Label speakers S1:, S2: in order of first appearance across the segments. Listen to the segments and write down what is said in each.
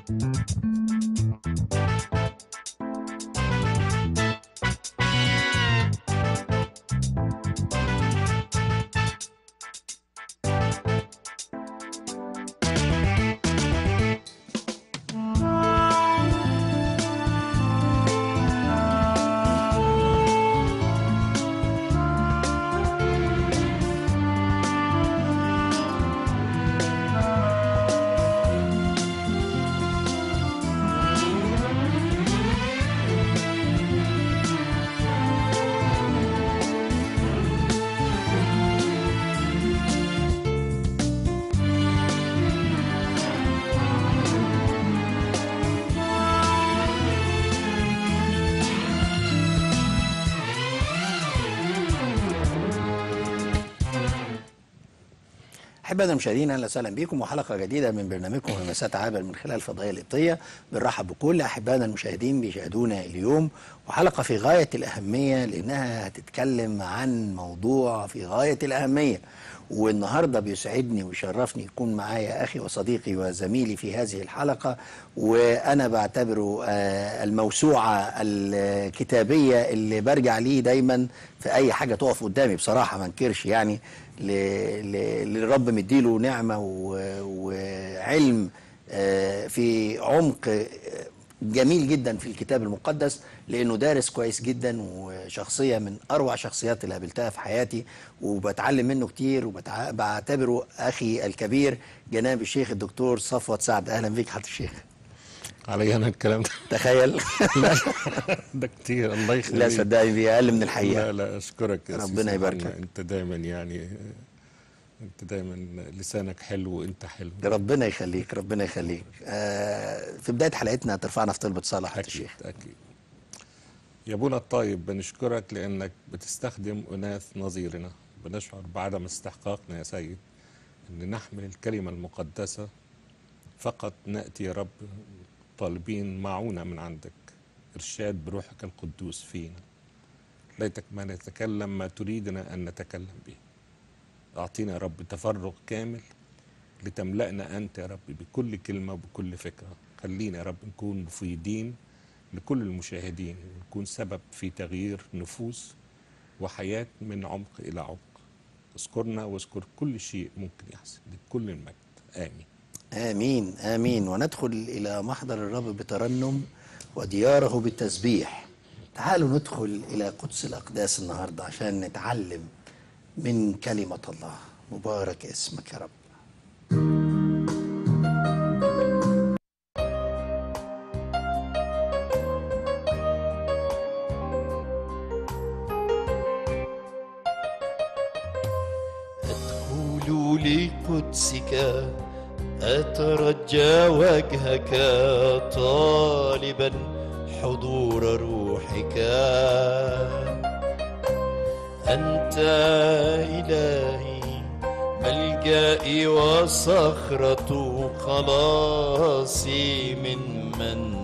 S1: أحبائنا المشاهدين أهلا وسهلا بكم وحلقة جديدة من برنامجكم همسات عابر من خلال الفضائية القبطية بنرحب بكل أحبائنا المشاهدين بيشاهدونا اليوم وحلقة في غاية الأهمية لأنها هتتكلم عن موضوع في غاية الأهمية والنهاردة بيسعدني ويشرفني يكون معايا أخي وصديقي وزميلي في هذه الحلقة وأنا بعتبره آه، الموسوعة الكتابية اللي برجع ليه دايما في أي حاجة تقف قدامي بصراحة ما انكرش يعني ل- ل- للرب مديله نعمة و- وعلم آه، في عمق آه، جميل جدا في الكتاب المقدس لانه دارس كويس جدا وشخصيه من اروع شخصيات اللي قابلتها في حياتي وبتعلم منه كتير وبعتبره اخي الكبير جناب الشيخ الدكتور صفوت سعد اهلا بيك حضرتك الشيخ
S2: علي انا الكلام ده
S1: تخيل
S2: ده كتير الله يخليك
S1: لا صدقني دي اقل من الحقيقه
S2: لا لا اشكرك يا
S1: ربنا
S2: سيدي
S1: يبارك
S2: سبحان
S1: لك.
S2: انت دايما يعني انت دايما لسانك حلو وانت حلو
S1: ربنا يخليك ربنا يخليك آه في بدايه حلقتنا هترفعنا في طلبه صالح حضرتك
S2: اكيد
S1: الشيخ
S2: اكيد يا ابونا الطيب بنشكرك لانك بتستخدم اناس نظيرنا بنشعر بعدم استحقاقنا يا سيد ان نحمل الكلمه المقدسه فقط ناتي يا رب طالبين معونه من عندك ارشاد بروحك القدوس فينا ليتك ما نتكلم ما تريدنا ان نتكلم به اعطينا يا رب تفرغ كامل لتملأنا أنت يا رب بكل كلمة وبكل فكرة خلينا يا رب نكون مفيدين لكل المشاهدين ونكون سبب في تغيير نفوس وحياة من عمق إلى عمق اذكرنا واذكر كل شيء ممكن يحصل لكل المجد آمين
S1: آمين آمين وندخل إلى محضر الرب بترنم ودياره بالتسبيح تعالوا ندخل إلى قدس الأقداس النهاردة عشان نتعلم من كلمة الله مبارك اسمك يا رب
S3: أدخل لقدسك أترجى وجهك طالبا حضور روحك أنت إلهي ملجئي وصخرة خلاصي ممن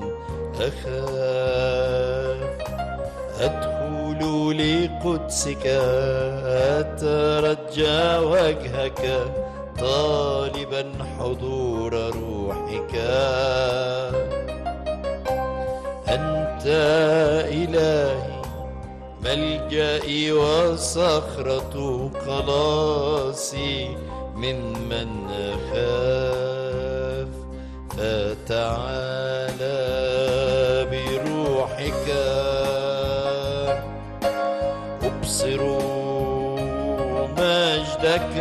S3: أخاف أدخل لقدسك أترجى وجهك طالبا حضور روحك أنت إلهي ملجئي وصخرة خلاصي ممن أخاف فتعالى بروحك أبصر مجدك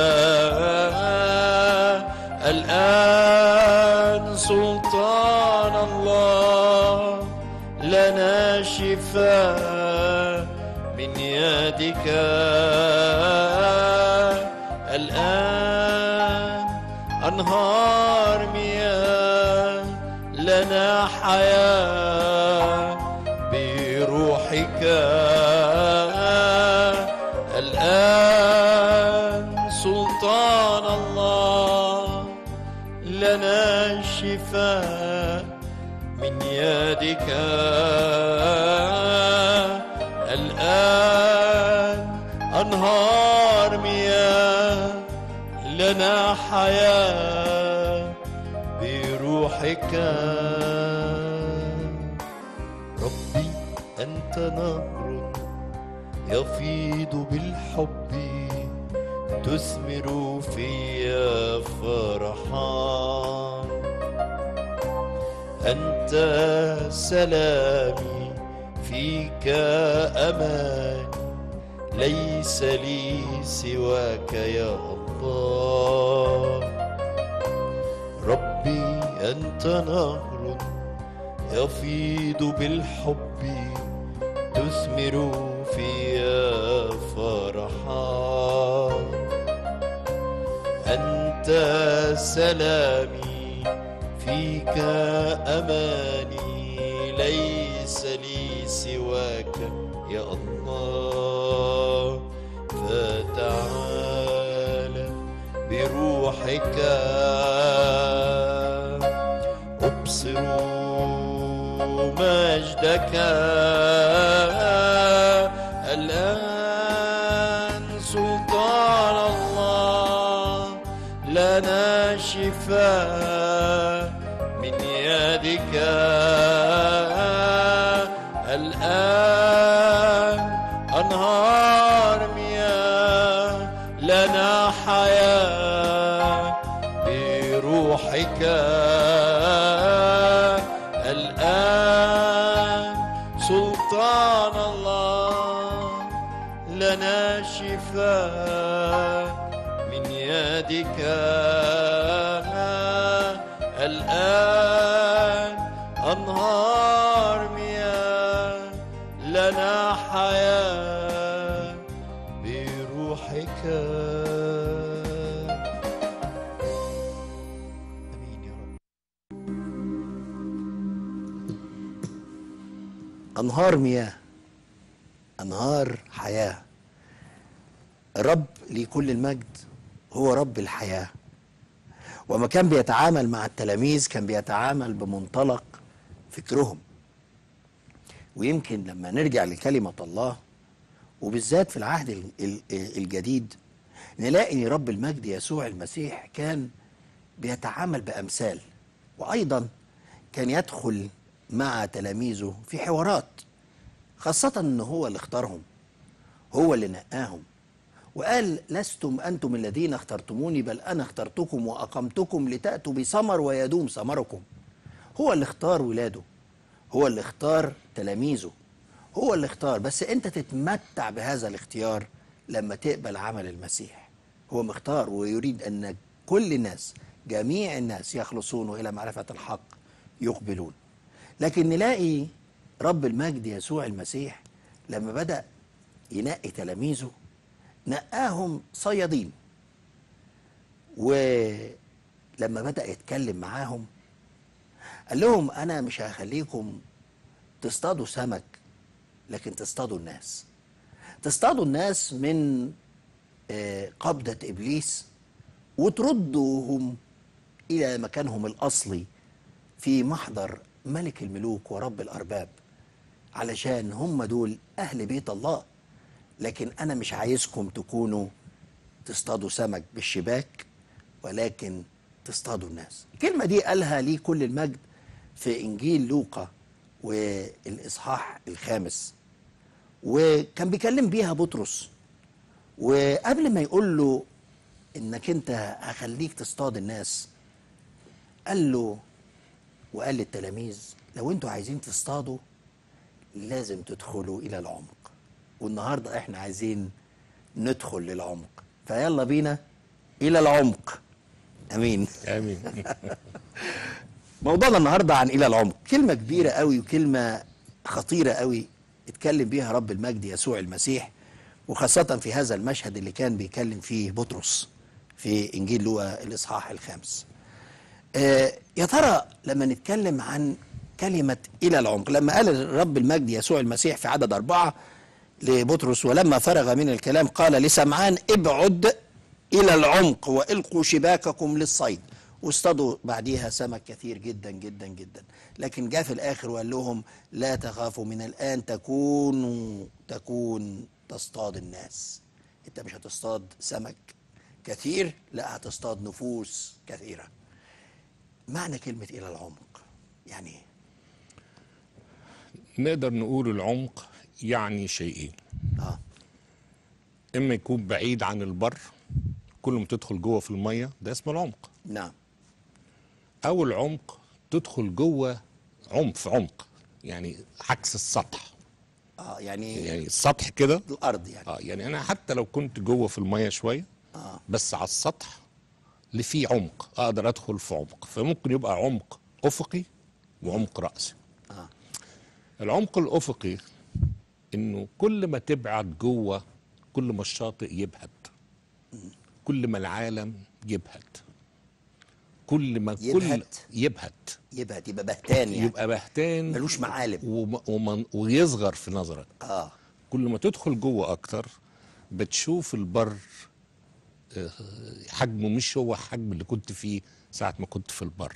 S3: الآن سلطان الله لنا شفاء من يدك الآن أنهار مياه لنا حياة بروحك الآن سلطان الله لنا شفاء من يدك الآن أنهار مياه لنا حياة بروحك بروحك ربي أنت نهر يفيض بالحب تثمر فيا فرحا أنت سلامي فيك أماني ليس لي سواك يا الله ربي أنت نهر يفيض بالحب تثمر فيا فرحا أنت سلامي فيك أماني ليس لي سواك يا الله فتعال بروحك أبصر مجدك الآن سلطان الله لنا شفاء من يدك الآن أنهار مياه لنا حياة بروحك الآن سلطان الله لنا شفاء من يدك الآن أنهار مياه لنا حياة بروحك آمين يا رب
S1: أنهار مياه أنهار حياة الرب ليه كل المجد هو رب الحياة وما كان بيتعامل مع التلاميذ كان بيتعامل بمنطلق فكرهم ويمكن لما نرجع لكلمة الله وبالذات في العهد ال- ال- الجديد نلاقي ان رب المجد يسوع المسيح كان بيتعامل بأمثال وأيضا كان يدخل مع تلاميذه في حوارات خاصة ان هو اللي اختارهم هو اللي نقاهم وقال لستم أنتم الذين اخترتموني بل أنا اخترتكم وأقمتكم لتأتوا بثمر ويدوم ثمركم هو اللي اختار ولاده هو اللي اختار تلاميذه هو اللي اختار بس أنت تتمتع بهذا الاختيار لما تقبل عمل المسيح هو مختار ويريد أن كل الناس جميع الناس يخلصون إلى معرفة الحق يقبلون لكن نلاقي رب المجد يسوع المسيح لما بدأ ينقي تلاميذه نقاهم صيادين ولما بدأ يتكلم معاهم قال لهم أنا مش هخليكم تصطادوا سمك لكن تصطادوا الناس تصطادوا الناس من آه، قبضة إبليس وتردوهم إلى مكانهم الأصلي في محضر ملك الملوك ورب الأرباب علشان هم دول أهل بيت الله لكن أنا مش عايزكم تكونوا تصطادوا سمك بالشباك ولكن تصطادوا الناس الكلمة دي قالها ليه كل المجد في إنجيل لوقا والإصحاح الخامس وكان بيكلم بيها بطرس وقبل ما يقول له انك انت هخليك تصطاد الناس قال له وقال للتلاميذ لو انتوا عايزين تصطادوا لازم تدخلوا الى العمق والنهارده احنا عايزين ندخل للعمق فيلا بينا الى العمق امين
S2: امين
S1: موضوعنا النهارده عن الى العمق كلمه كبيره قوي وكلمه خطيره قوي اتكلم بيها رب المجد يسوع المسيح وخاصه في هذا المشهد اللي كان بيكلم فيه بطرس في انجيل لوقا الاصحاح الخامس آه يا ترى لما نتكلم عن كلمة إلى العمق لما قال رب المجد يسوع المسيح في عدد أربعة لبطرس ولما فرغ من الكلام قال لسمعان ابعد إلى العمق وإلقوا شباككم للصيد واصطادوا بعديها سمك كثير جدا جدا جدا لكن جاء في الآخر وقال لهم لا تخافوا من الآن تكونوا تكون تصطاد الناس انت مش هتصطاد سمك كثير لا هتصطاد نفوس كثيره معنى كلمة إلى العمق يعني إيه؟
S2: نقدر نقول العمق يعني شيئين
S1: آه
S2: اما يكون بعيد عن البر كل ما تدخل جوه في الميه ده اسمه العمق
S1: نعم
S2: او العمق تدخل جوه عمق في عمق يعني عكس السطح
S1: آه يعني,
S2: يعني السطح كده
S1: الأرض يعني
S2: اه يعني انا حتى لو كنت جوه في الميه شويه
S1: آه.
S2: بس على السطح اللي فيه عمق اقدر ادخل في عمق فممكن يبقى عمق افقي وعمق راسي
S1: آه.
S2: العمق الافقي انه كل ما تبعد جوه كل ما الشاطئ يبهت كل ما العالم يبهت كل ما كل
S1: يبهت؟
S2: يبهت
S1: يبقى يبقى بهتان يعني
S2: يبقى بهتان
S1: ملوش معالم
S2: وم- ومن- ويصغر في نظرك
S1: آه
S2: كل ما تدخل جوه اكتر بتشوف البر آه، حجمه مش هو حجم اللي كنت فيه ساعة ما كنت في البر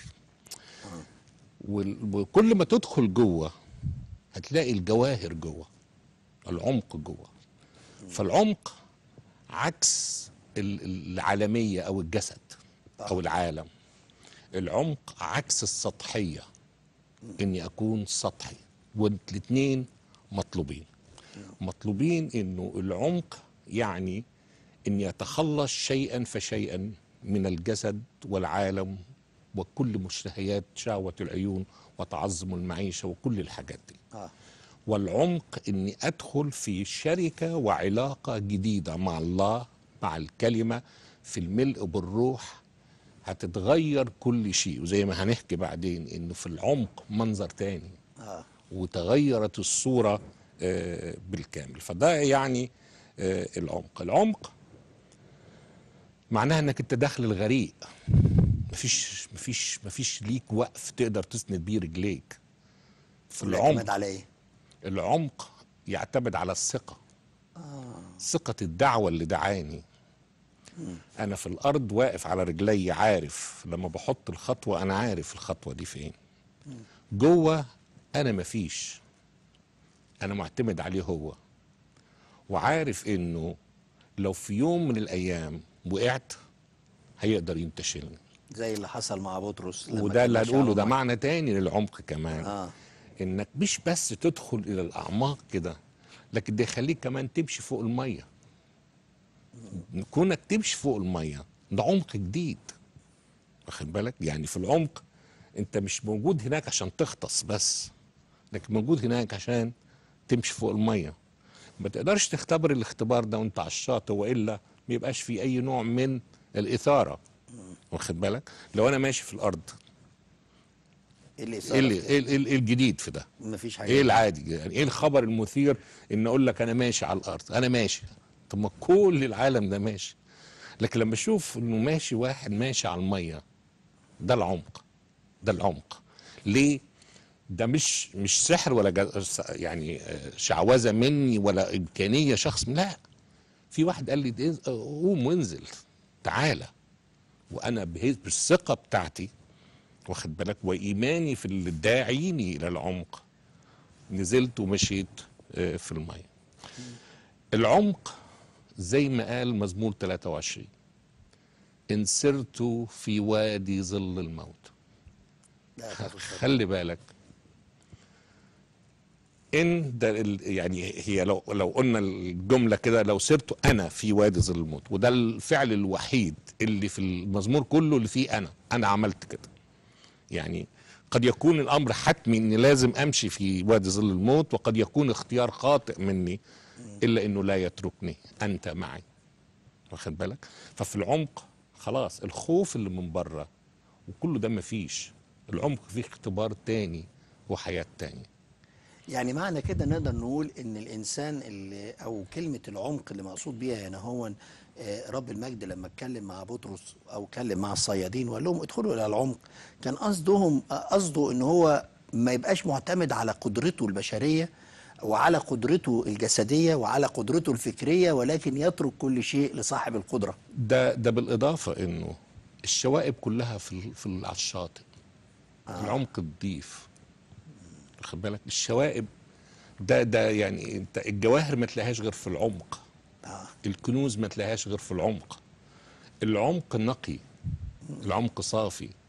S2: وال- وكل ما تدخل جوه هتلاقي الجواهر جوه العمق جوه فالعمق عكس ال- العالمية أو الجسد أو العالم العمق عكس السطحية إني أكون سطحي والاتنين مطلوبين مطلوبين إنه العمق يعني إني أتخلص شيئا فشيئا من الجسد والعالم وكل مشتهيات شهوة العيون وتعظم المعيشة وكل الحاجات دي
S1: آه
S2: والعمق اني ادخل في شركه وعلاقه جديده مع الله مع الكلمه في الملء بالروح هتتغير كل شيء وزي ما هنحكي بعدين انه في العمق منظر تاني
S1: آه
S2: وتغيرت الصوره آه، بالكامل فده يعني آه، العمق العمق معناها انك انت داخل الغريق مفيش مفيش مفيش ليك وقف تقدر تسند بيه رجليك في العمق
S1: الاعتماد على إيه؟
S2: العمق يعتمد على الثقة ثقة الدعوة اللي دعاني أنا في الأرض واقف على رجلي عارف لما بحط الخطوة أنا عارف الخطوة دي فين جوه أنا مفيش أنا معتمد عليه هو وعارف إنه لو في يوم من الأيام وقعت هيقدر ينتشلني
S1: زي اللي حصل مع بطرس لما
S2: وده
S1: كان
S2: اللي
S1: ماشي
S2: هنقوله
S1: على
S2: ده
S1: المية.
S2: معنى تاني للعمق كمان
S1: آه
S2: انك مش بس تدخل الى الاعماق كده لكن ده يخليك كمان تمشي فوق الميه كونك تمشي فوق الميه ده عمق جديد واخد بالك يعني في العمق انت مش موجود هناك عشان تغطس بس لكن موجود هناك عشان تمشي فوق الميه ما تقدرش تختبر الاختبار ده وانت على الشاطئ والا ما يبقاش في اي نوع من الاثاره واخد بالك لو انا ماشي في الارض
S1: إيه اللي
S2: ايه اللي ايه إيه- إيه الجديد في ده
S1: مفيش حاجة
S2: ايه العادي يعني ايه الخبر المثير ان اقول لك انا ماشي على الارض انا ماشي طب ما كل العالم ده ماشي لكن لما اشوف انه ماشي واحد ماشي على الميه ده العمق ده العمق ليه ده مش مش سحر ولا جا- يعني آه، شعوذه مني ولا امكانيه شخص لا في واحد قال لي ده- قوم وانزل تعالى وانا به- بالثقه بتاعتي واخد بالك وايماني في اللي داعيني الى العمق نزلت ومشيت آه، في الميه العمق زي ما قال مزمور 23 ان سرت في وادي ظل الموت
S1: ده أخاف الشر.
S2: خلي بالك ان ده ال- يعني هي لو لو قلنا الجمله كده لو سرت انا في وادي ظل الموت وده الفعل الوحيد اللي في المزمور كله اللي فيه انا انا عملت كده يعني قد يكون الامر حتمي اني لازم امشي في وادي ظل الموت وقد يكون اختيار خاطئ مني الا انه لا يتركني انت معي واخد بالك ففي العمق خلاص الخوف اللي من بره وكله ده مفيش العمق فيه اختبار تاني وحياة تاني
S1: يعني معنى كده نقدر نقول ان الانسان اللي او كلمه العمق اللي مقصود بيها هنا هو آه، رب المجد لما اتكلم مع بطرس او اتكلم مع الصيادين وقال لهم ادخلوا الى العمق كان قصدهم آه، قصده ان هو ما يبقاش معتمد على قدرته البشريه وعلى قدرته الجسديه وعلى قدرته الفكريه ولكن يترك كل شيء لصاحب القدره
S2: ده ده بالإضافة إنه الشوائب كلها في ال- في ال- على الشاطئ آه. العمق الضيف واخد بالك الشوائب ده ده يعني انت الجواهر ما تلاقيهاش غير في العمق
S1: آه.
S2: الكنوز ما تلاقيهاش غير في العمق العمق نقي العمق صافي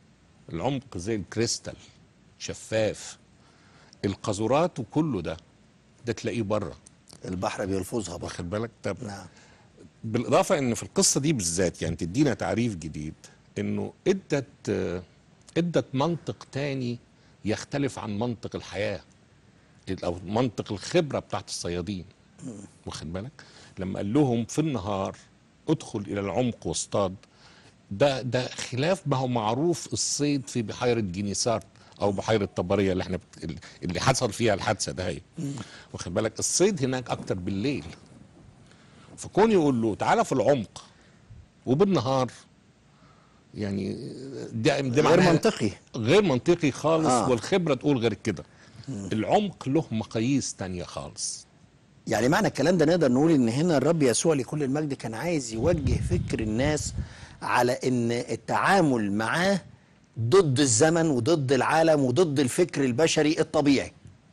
S2: العمق زي الكريستال شفاف القاذورات وكله ده ده تلاقيه بره
S1: البحر بيلفظها بحر
S2: واخد بالك طب
S1: نعم
S2: بالاضافه ان في القصه دي بالذات يعني تدينا تعريف جديد انه ادت آه، ادت منطق تاني يختلف عن منطق الحياه او منطق الخبره بتاعت الصيادين واخد بالك لما قال لهم في النهار ادخل الى العمق واصطاد ده ده خلاف ما هو معروف الصيد في بحيره جينيسارت او بحيره طبريه اللي احنا بت... اللي حصل فيها الحادثه ده هي واخد بالك الصيد هناك اكتر بالليل فكون يقول له تعالى في العمق وبالنهار يعني ده, ده
S1: غير
S2: معناها
S1: منطقي
S2: غير منطقي خالص
S1: آه.
S2: آه. والخبره تقول غير كده العمق له مقاييس تانية خالص
S1: يعني معنى الكلام ده نقدر نقول ان هنا الرب يسوع لكل المجد كان عايز يوجه فكر الناس على ان التعامل معاه ضد الزمن وضد العالم وضد الفكر البشري الطبيعي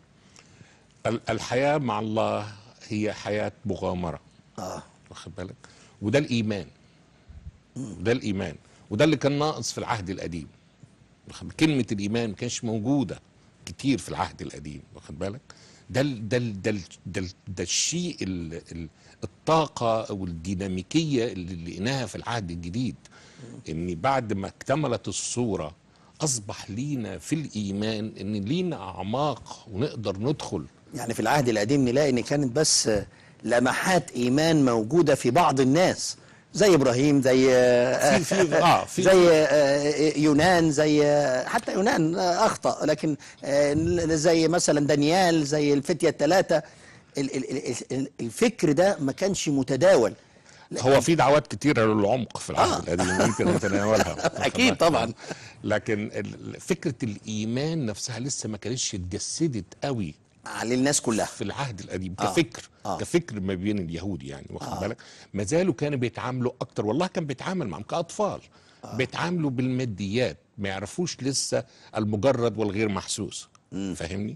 S2: ال- الحياه مع الله هي حياه مغامره
S1: اه
S2: واخد بالك وده الايمان وده الايمان وده اللي كان ناقص في العهد القديم واخد بالك؟ كلمه الايمان ما كانش موجوده كتير في العهد القديم واخد بالك ده ال ده ال ده ال ده, ال ده الشيء ال ال الطاقه او الديناميكيه اللي لقيناها في العهد الجديد ان بعد ما اكتملت الصوره اصبح لينا في الايمان ان لينا اعماق ونقدر ندخل
S1: يعني في العهد القديم نلاقي ان كانت بس لمحات ايمان موجوده في بعض الناس زي ابراهيم زي
S2: في في اه في
S1: زي آه، يونان زي آه، حتى يونان آه، اخطا لكن آه، زي مثلا دانيال زي الفتيه الثلاثه ال- ال- ال- الفكر ده ما كانش متداول
S2: هو في دعوات كتيرة للعمق في العهد
S1: آه.
S2: القديم ممكن نتناولها
S1: أكيد طبعاً.
S2: لكن ال- فكرة الإيمان نفسها لسه ما كانتش اتجسدت قوي
S1: على الناس كلها
S2: في العهد القديم
S1: آه.
S2: كفكر
S1: آه.
S2: كفكر ما بين اليهود يعني واخد بالك ما زالوا كانوا بيتعاملوا اكتر والله كان بيتعامل معهم كاطفال بيتعاملوا بالماديات ما يعرفوش لسه المجرد والغير محسوس فاهمني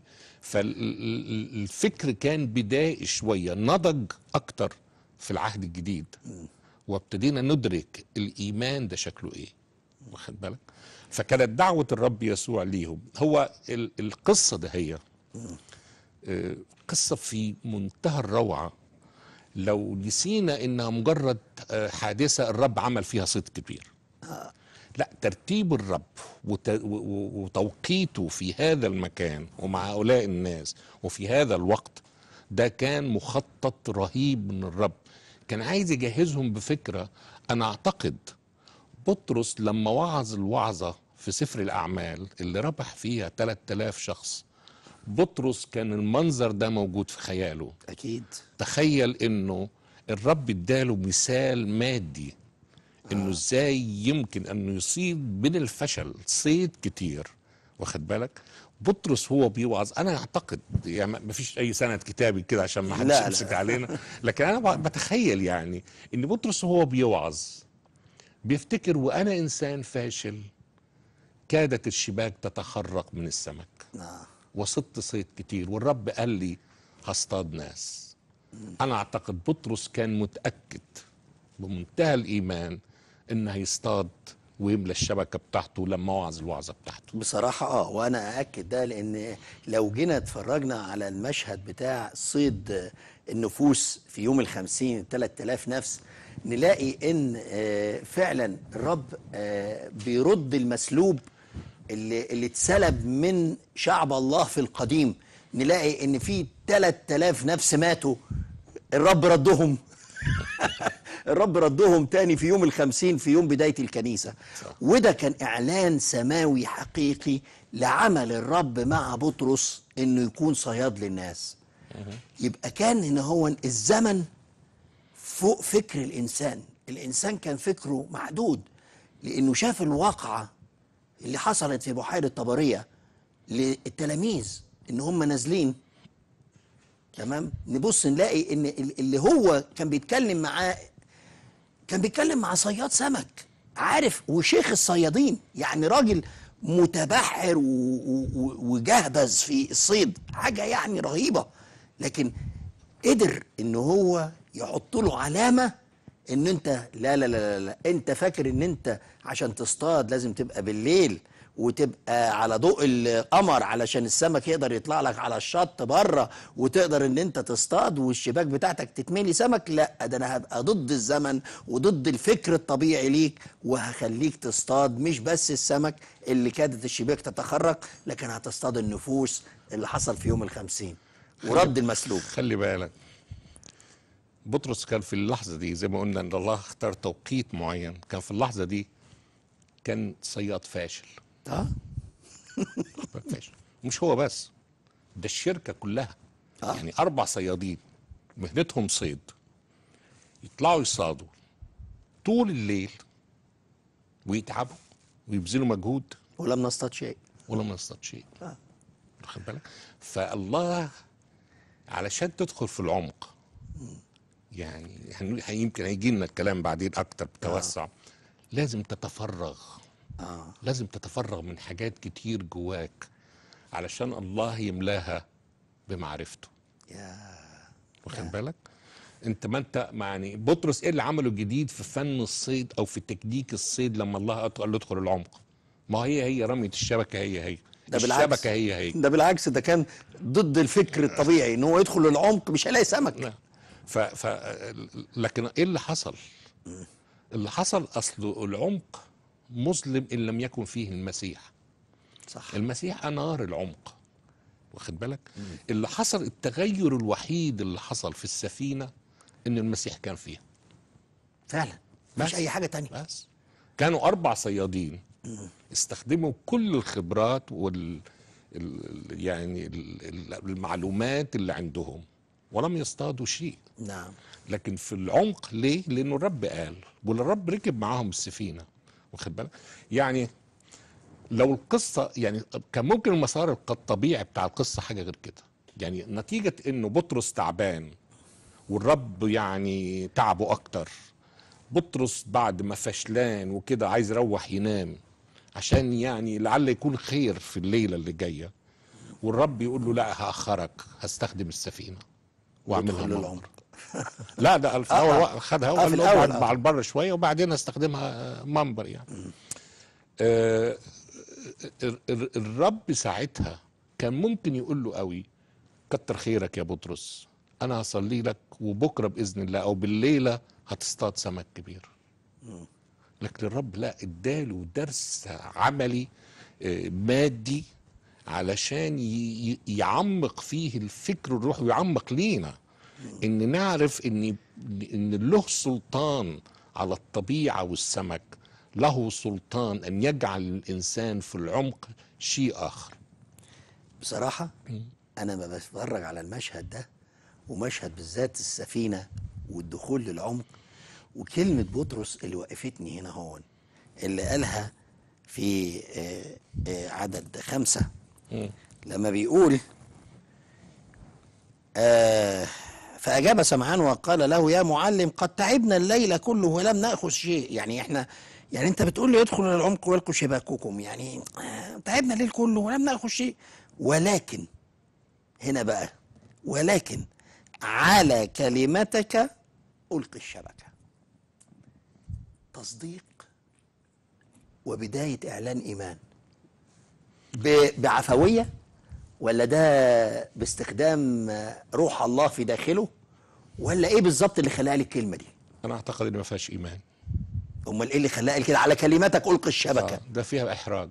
S2: فالفكر كان بدائي شويه نضج اكتر في العهد الجديد وابتدينا ندرك الايمان ده شكله ايه واخد بالك فكانت دعوه الرب يسوع ليهم هو ال- القصه ده هي آه، قصة في منتهى الروعة لو نسينا انها مجرد آه، حادثة الرب عمل فيها صيد كبير لا ترتيب الرب وت- و- و- وتوقيته في هذا المكان ومع هؤلاء الناس وفي هذا الوقت ده كان مخطط رهيب من الرب كان عايز يجهزهم بفكرة أنا أعتقد بطرس لما وعظ الوعظة في سفر الأعمال اللي ربح فيها 3000 شخص بطرس كان المنظر ده موجود في خياله
S1: اكيد
S2: تخيل انه الرب اداله مثال مادي انه ازاي يمكن انه يصيب من الفشل صيد كتير واخد بالك بطرس هو بيوعظ انا اعتقد يعني ما فيش اي سند كتابي كده عشان ما حدش
S1: لا، لا.
S2: يمسك علينا لكن انا ب- بتخيل يعني ان بطرس هو بيوعظ بيفتكر وانا انسان فاشل كادت الشباك تتخرق من السمك
S1: آه.
S2: وصدت صيد كتير والرب قال لي هصطاد ناس انا اعتقد بطرس كان متاكد بمنتهى الايمان انه هيصطاد ويملى الشبكه بتاعته لما وعظ الوعظه بتاعته
S1: بصراحة اه وانا اأكد ده لان لو جينا اتفرجنا على المشهد بتاع صيد النفوس في يوم الخمسين التلات آلاف نفس نلاقي ان آه، فعلا الرب آه، بيرد المسلوب اللي, اللي اتسلب من شعب الله في القديم نلاقي ان في تلات آلاف نفس ماتوا الرب ردهم الرب ردهم تاني في يوم الخمسين في يوم بداية الكنيسة وده كان إعلان سماوي حقيقي لعمل الرب مع بطرس إنه يكون صياد للناس يبقى كان هنا هو الزمن فوق فكر الإنسان الإنسان كان فكره محدود لأنه شاف الواقعة اللي حصلت في بحيرة طبرية للتلاميذ إن هم نازلين تمام نبص نلاقي ان ال- اللي هو كان بيتكلم معاه كان بيتكلم مع صياد سمك عارف وشيخ الصيادين يعني راجل متبحر و- و- و- وجهبذ في الصيد حاجه يعني رهيبه لكن قدر ان هو يحط له علامه ان انت لا لا لا لا, لا انت فاكر ان انت عشان تصطاد لازم تبقى بالليل وتبقى على ضوء القمر علشان السمك يقدر يطلع لك على الشط بره وتقدر ان انت تصطاد والشباك بتاعتك تتملي سمك لا ده انا هبقى ضد الزمن وضد الفكر الطبيعي ليك وهخليك تصطاد مش بس السمك اللي كادت الشباك تتخرج لكن هتصطاد النفوس اللي حصل في يوم الخمسين ورد المسلوب
S2: خلي بالك بطرس كان في اللحظة دي زي ما قلنا ان الله اختار توقيت معين كان في اللحظة دي كان صياد فاشل
S1: اه
S2: فاشل مش هو بس ده الشركة كلها
S1: آه.
S2: يعني أربع صيادين مهنتهم صيد يطلعوا يصطادوا طول الليل ويتعبوا ويبذلوا مجهود
S1: ولم نصطاد شيء
S2: ولم يصطاد شيء
S1: آه.
S2: واخد بالك فالله علشان تدخل في العمق يعني هن- يمكن هيجي لنا الكلام بعدين اكتر بتوسع لازم تتفرغ
S1: اه
S2: لازم تتفرغ من حاجات كتير جواك علشان الله يملاها بمعرفته
S1: يا
S2: واخد بالك انت ما انت يعني بطرس ايه اللي عمله جديد في فن الصيد او في تكنيك الصيد لما الله قال له ادخل العمق ما هي هي رمية الشبكة هي هي
S1: ده بالعكس
S2: الشبكة هي هي
S1: ده بالعكس ده كان ضد الفكر الطبيعي ان هو يدخل العمق مش هيلاقي سمك
S2: نعم. ف... ف لكن ايه اللي حصل؟ اللي حصل اصل العمق مظلم ان لم يكن فيه المسيح
S1: صح
S2: المسيح انار العمق واخد بالك اللي حصل التغير الوحيد اللي حصل في السفينه ان المسيح كان فيها
S1: فعلا
S2: بس.
S1: مش اي حاجه تانية
S2: بس كانوا اربع صيادين استخدموا كل الخبرات وال ال... يعني ال- ال- المعلومات اللي عندهم ولم يصطادوا شيء
S1: نعم
S2: لكن في العمق ليه؟ لانه الرب قال والرب ركب معاهم السفينه واخد بالك؟ يعني لو القصه يعني كان ممكن المسار الق- الطبيعي بتاع القصه حاجه غير كده يعني نتيجه انه بطرس تعبان والرب يعني تعبه اكتر بطرس بعد ما فشلان وكده عايز يروح ينام عشان يعني لعل يكون خير في الليله اللي جايه والرب يقول له لا هاخرك هستخدم السفينه واعملها
S1: يدخل
S2: منبر.
S1: العمق
S2: لا ده في
S1: آه،
S2: الاول
S1: آه.
S2: وقت خدها
S1: آه،
S2: وقال
S1: في
S2: له
S1: الأول،
S2: اقعد
S1: آه.
S2: مع البر شويه وبعدين استخدمها منبر يعني آه ال- ال- الرب ساعتها كان ممكن يقول له قوي كتر خيرك يا بطرس انا هصلي لك وبكره باذن الله او بالليله هتصطاد سمك كبير لكن الرب لا اداله درس عملي آه، مادي علشان ي- ي- يعمق فيه الفكر الروحي ويعمق لينا ان نعرف ان ان له سلطان على الطبيعه والسمك له سلطان ان يجعل الانسان في العمق شيء اخر
S1: بصراحه انا ما بتفرج على المشهد ده ومشهد بالذات السفينه والدخول للعمق وكلمه بطرس اللي وقفتني هنا هون اللي قالها في آه، آه، عدد خمسة لما بيقول آه فأجاب سمعان وقال له يا معلم قد تعبنا الليل كله ولم نأخذ شيء يعني احنا يعني انت بتقول لي ادخلوا الى العمق والقوا شباككم يعني آه، تعبنا الليل كله ولم نأخذ شيء ولكن هنا بقى ولكن على كلمتك ألقي الشبكة تصديق وبداية إعلان إيمان ب- بعفوية ولا ده باستخدام روح الله في داخله ولا ايه بالظبط اللي خلاه لي الكلمه دي
S2: انا اعتقد ان ما فيهاش ايمان
S1: امال ايه اللي خلاه قال كده على كلماتك القي الشبكه
S2: آه، ده فيها احراج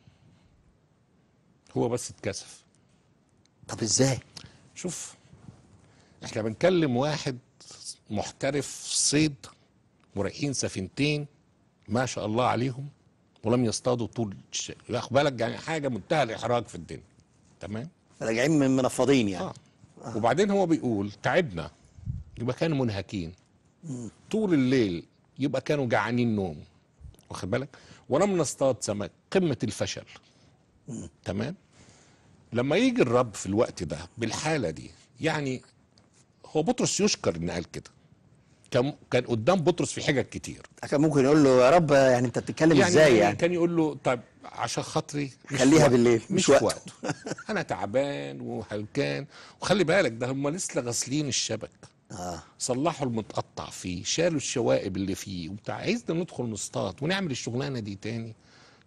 S2: هو بس اتكسف
S1: طب ازاي
S2: شوف احنا بنكلم واحد محترف صيد ورايحين سفينتين ما شاء الله عليهم ولم يصطادوا طول الش... واخد بالك يعني حاجه منتهى الاحراج في الدنيا تمام
S1: راجعين من منفضين يعني
S2: اه وبعدين هو بيقول تعبنا يبقى كانوا منهكين طول الليل يبقى كانوا جعانين نوم واخد بالك ولم نصطاد سمك قمه الفشل تمام لما يجي الرب في الوقت ده بالحاله دي يعني هو بطرس يشكر ان قال كده كان كان قدام بطرس في حاجات كتير
S1: كان ممكن يقول له يا رب يعني انت بتتكلم
S2: يعني
S1: ازاي يعني
S2: كان يقول له طب عشان خاطري مش
S1: خليها
S2: في وقت-
S1: بالليل،
S2: مش,
S1: مش
S2: في
S1: وقته.
S2: وقته انا تعبان وهلكان وخلي بالك ده هم لسه غاسلين الشبك
S1: اه
S2: صلحوا المتقطع فيه شالوا الشوائب اللي فيه وبتاع عايزنا ندخل نصطاد ونعمل الشغلانه دي تاني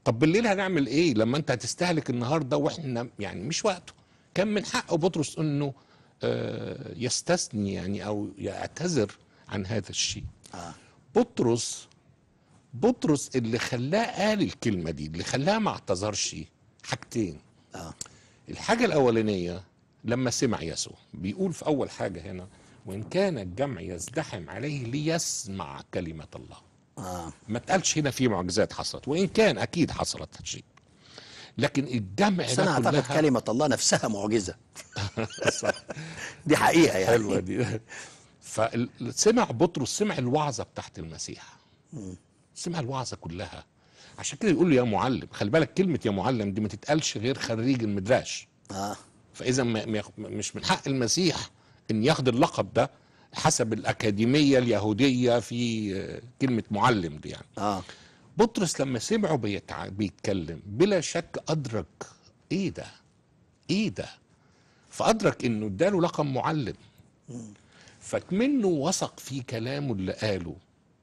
S2: طب بالليل هنعمل ايه لما انت هتستهلك النهارده واحنا يعني مش وقته كان من حق بطرس انه آه، يستثني يعني او يعتذر عن هذا الشيء
S1: آه.
S2: بطرس بطرس اللي خلاه قال الكلمه دي اللي خلاه ما اعتذرش حاجتين
S1: آه.
S2: الحاجه الاولانيه لما سمع يسوع بيقول في اول حاجه هنا وان كان الجمع يزدحم عليه ليسمع كلمه الله
S1: آه.
S2: ما تقالش هنا في معجزات حصلت وان كان اكيد حصلت شيء لكن الجمع
S1: بس
S2: ده
S1: أنا أعتقد
S2: كلها
S1: كلمة الله نفسها معجزة
S2: صح.
S1: دي حقيقة يعني
S2: حلوه دي فسمع بطرس سمع الوعظه بتاعت المسيح سمع الوعظه كلها عشان كده يقول له يا معلم خلي بالك كلمه يا معلم دي ما تتقالش غير خريج المدراش
S1: آه.
S2: فاذا ما ما ياخ- مش من حق المسيح ان ياخد اللقب ده حسب الاكاديميه اليهوديه في آه، كلمه معلم دي يعني
S1: آه.
S2: بطرس لما سمعه بيتع... بيتكلم بلا شك ادرك ايه ده ايه ده فادرك انه اداله لقب معلم فكمنه وثق في كلامه اللي قاله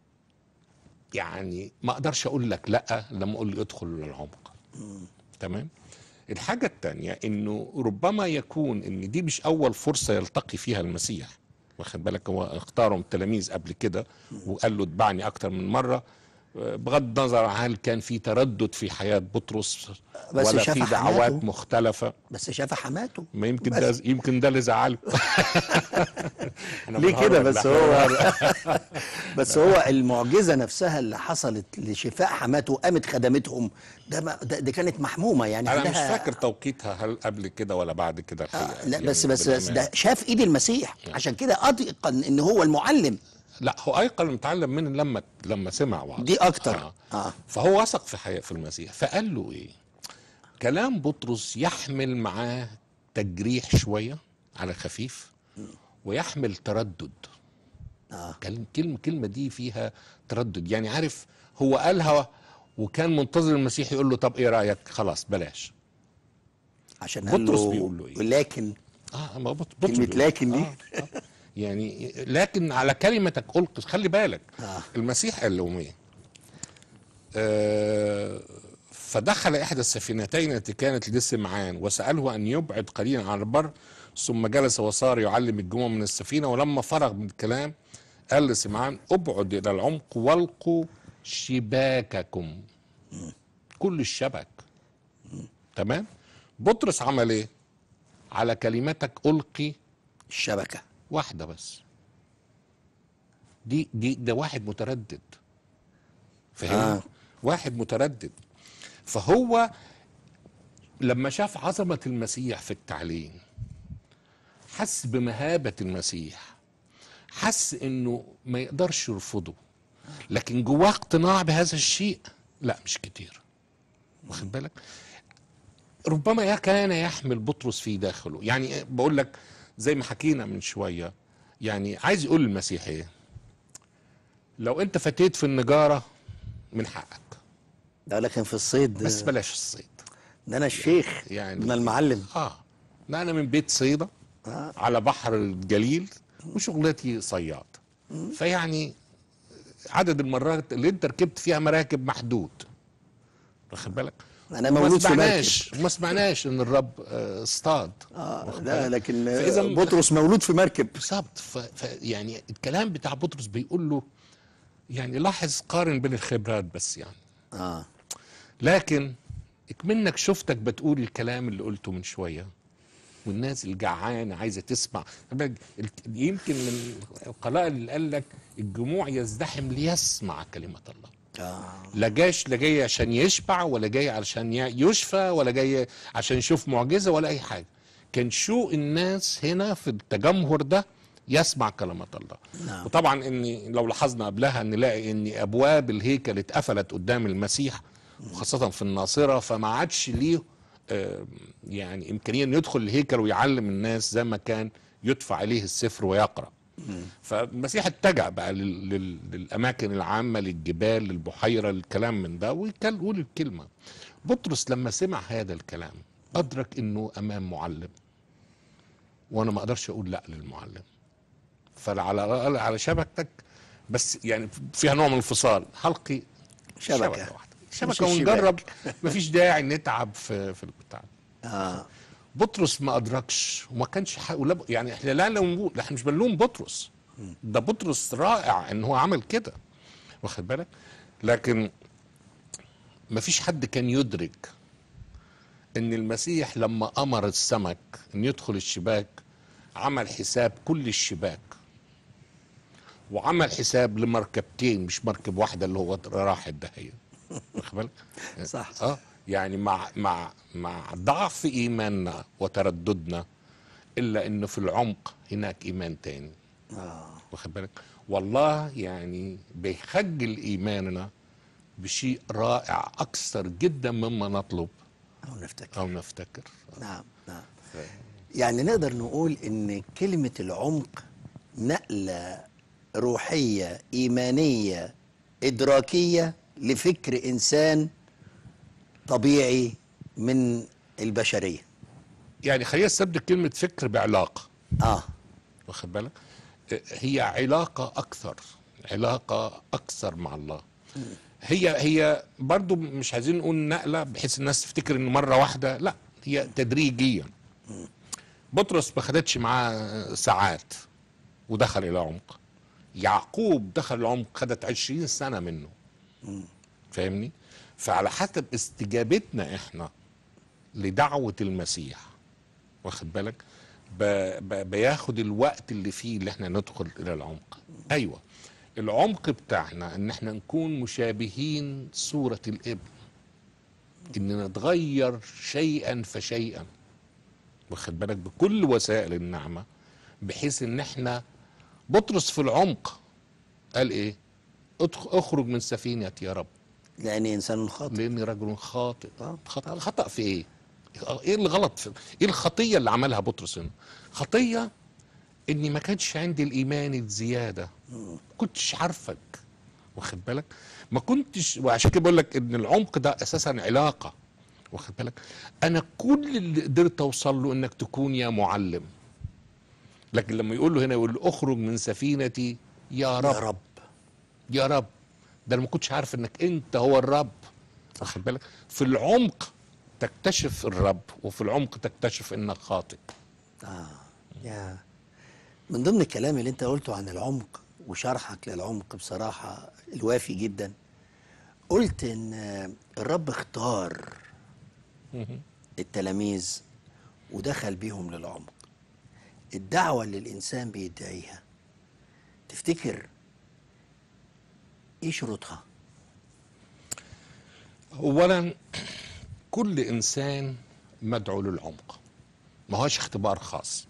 S2: يعني ما اقدرش اقول لك لا لما اقول لي ادخل للعمق تمام الحاجة التانية انه ربما يكون ان دي مش اول فرصة يلتقي فيها المسيح واخد بالك هو اختارهم التلاميذ قبل كده وقال له اتبعني اكتر من مرة آه، بغض النظر هل كان في تردد في حياة بطرس
S1: بس
S2: ولا
S1: شاف
S2: في
S1: حماته.
S2: دعوات مختلفة
S1: بس شاف حماته
S2: ما يمكن
S1: بس.
S2: ده يمكن ده اللي زعله أنا
S1: ليه
S2: بنهرج،
S1: كده بس
S2: لا،
S1: هو بس هو المعجزه نفسها اللي حصلت لشفاء حماته قامت خدمتهم ده, ما ده دي كانت محمومه يعني
S2: انا مش
S1: عندها-
S2: فاكر توقيتها هل قبل كده ولا بعد كده الحقيقة
S1: آه لا
S2: يعني
S1: بس بس, بس
S2: بالأمانة.
S1: ده شاف ايد المسيح عشان كده ايقن ان هو المعلم
S2: لا هو ايقن متعلم من لما لما سمع وعظ
S1: دي اكتر
S2: آه.
S1: اه
S2: فهو وثق في حياة في المسيح فقال له ايه كلام بطرس يحمل معاه تجريح شوية على خفيف ويحمل تردد
S1: اه
S2: كلمة كلمة كلمة دي فيها تردد يعني عارف هو قالها وكان منتظر المسيح يقول له طب ايه رأيك خلاص بلاش
S1: عشان قال
S2: بطرس
S1: له
S2: بيقول له إيه؟
S1: لكن
S2: اه ما بط- بطرس
S1: كلمة
S2: بيقول.
S1: لكن دي.
S2: آه. آه. يعني لكن على كلمتك ألقي خلي بالك
S1: آه.
S2: المسيح قال لهم ايه آه فدخل احدى السفينتين التي كانت لسمعان وساله ان يبعد قليلا عن البر ثم جلس وصار يعلم الجموع من السفينه ولما فرغ من الكلام قال لسمعان ابعد الى العمق والقوا شباككم كل الشبك تمام بطرس عمل ايه على كلمتك القي
S1: الشبكه
S2: واحده بس دي دي ده واحد متردد فاهم
S1: آه.
S2: آه. واحد متردد فهو لما شاف عظمه المسيح في التعليم حس بمهابه المسيح حس انه ما يقدرش يرفضه لكن جواه اقتناع بهذا الشيء لا مش كتير واخد بالك ربما يا كان يحمل بطرس في داخله يعني بقول لك زي ما حكينا من شويه يعني عايز يقول للمسيح ايه لو انت فتيت في النجاره من حقك
S1: ده لكن في الصيد
S2: بس بلاش الصيد
S1: ده انا الشيخ
S2: يعني
S1: ده المعلم
S2: اه لا انا من بيت صيده
S1: آه.
S2: على بحر الجليل وشغلتي صياد فيعني عدد المرات اللي انت ركبت فيها مراكب محدود واخد بالك
S1: انا
S2: وما
S1: مولود في مركب
S2: سمعناش وما سمعناش ان الرب آه، اصطاد
S1: اه
S2: واخد
S1: لا
S2: بالك؟
S1: لكن
S2: فإذا-
S1: بطرس مولود في مركب
S2: بالظبط ف... ف... يعني الكلام بتاع بطرس بيقول له يعني لاحظ قارن بين الخبرات بس يعني
S1: اه
S2: لكن اكمنك شفتك بتقول الكلام اللي قلته من شويه والناس الجعانه عايزه تسمع خد بالك، ال- يمكن من القلائل اللي قال لك الجموع يزدحم ليسمع كلمه الله
S1: اه
S2: لا جاش لا جاي عشان يشبع ولا جاي علشان ي- يشفى ولا جاي عشان يشوف معجزه ولا اي حاجه كان شوق الناس هنا في التجمهر ده يسمع كلمة الله
S1: نعم.
S2: وطبعا ان لو لاحظنا قبلها نلاقي ان ابواب الهيكل اتقفلت قدام المسيح وخاصة في الناصرة فما عادش ليه آه، يعني امكانية انه يدخل الهيكل ويعلم الناس زي ما كان يدفع عليه السفر ويقرأ فالمسيح اتجه بقى لل... لل... للاماكن العامه للجبال للبحيره الكلام من ده وكان يقول الكلمه بطرس لما سمع هذا الكلام ادرك انه امام معلم وانا ما اقدرش اقول لا للمعلم فعلى على شبكتك بس يعني فيها نوع من الانفصال حلقي
S1: شبكة.
S2: واحده شبكه
S1: الشباك.
S2: ونجرب مفيش داعي نتعب في في البتاع
S1: اه
S2: بطرس ما ادركش وما كانش ح... ولا يعني احنا لا نلوم احنا مش بنلوم بطرس ده بطرس رائع ان هو عمل كده واخد بالك لكن ما فيش حد كان يدرك ان المسيح لما امر السمك ان يدخل الشباك عمل حساب كل الشباك وعمل حساب لمركبتين مش مركب واحده اللي هو راحت دهية واخد بالك
S1: صح.
S2: اه يعني مع مع مع ضعف ايماننا وترددنا الا انه في العمق هناك ايمان تاني
S1: اه
S2: واخد بالك والله يعني بيخجل ايماننا بشيء رائع اكثر جدا مما نطلب
S1: او نفتكر
S2: او نفتكر
S1: نعم نعم يعني نقدر نقول ان كلمة العمق نقلة روحية ايمانية ادراكية لفكر انسان طبيعي من البشرية
S2: يعني خلينا نستبدل كلمه فكر بعلاقه
S1: اه
S2: واخد بالك هي علاقة أكثر علاقة أكثر مع الله هي هي برضو مش عايزين نقول نقلة بحيث الناس تفتكر إن مرة واحدة لا هي تدريجيا بطرس ما خدتش معاه ساعات ودخل إلى عمق يعقوب دخل العمق خدت عشرين سنة منه فاهمني فعلى حسب استجابتنا احنا لدعوة المسيح واخد بالك ب... ب... بياخد الوقت اللي فيه اللي احنا ندخل الى العمق ايوه العمق بتاعنا ان احنا نكون مشابهين صورة الابن ان نتغير شيئا فشيئا واخد بالك بكل وسائل النعمة بحيث ان احنا بطرس في العمق قال ايه ادخ- اخرج من سفينة يا رب
S1: لاني انسان خاطئ
S2: لاني رجل خاطئ
S1: آه.
S2: خطأ خطأ في ايه؟ ايه الغلط في ايه الخطيه اللي عملها بطرس هنا؟ خطيه اني ما كانش عندي الايمان الزياده ما كنتش عارفك واخد بالك؟ ما كنتش وعشان كده بقول لك ان العمق ده اساسا علاقه واخد بالك؟ انا كل اللي قدرت اوصل له انك تكون يا معلم لكن لما يقول له هنا يقول له اخرج من سفينتي يا رب
S1: يا رب
S2: يا رب ده انا ما كنتش عارف انك انت هو الرب واخد بالك في العمق تكتشف الرب وفي العمق تكتشف انك خاطئ
S1: آه. يا من ضمن الكلام اللي انت قلته عن العمق وشرحك للعمق بصراحة الوافي جدا قلت ان الرب اختار التلاميذ ودخل بيهم للعمق الدعوة اللي الإنسان بيدعيها تفتكر ايه شروطها
S2: اولا كل انسان مدعو للعمق ما هوش اختبار خاص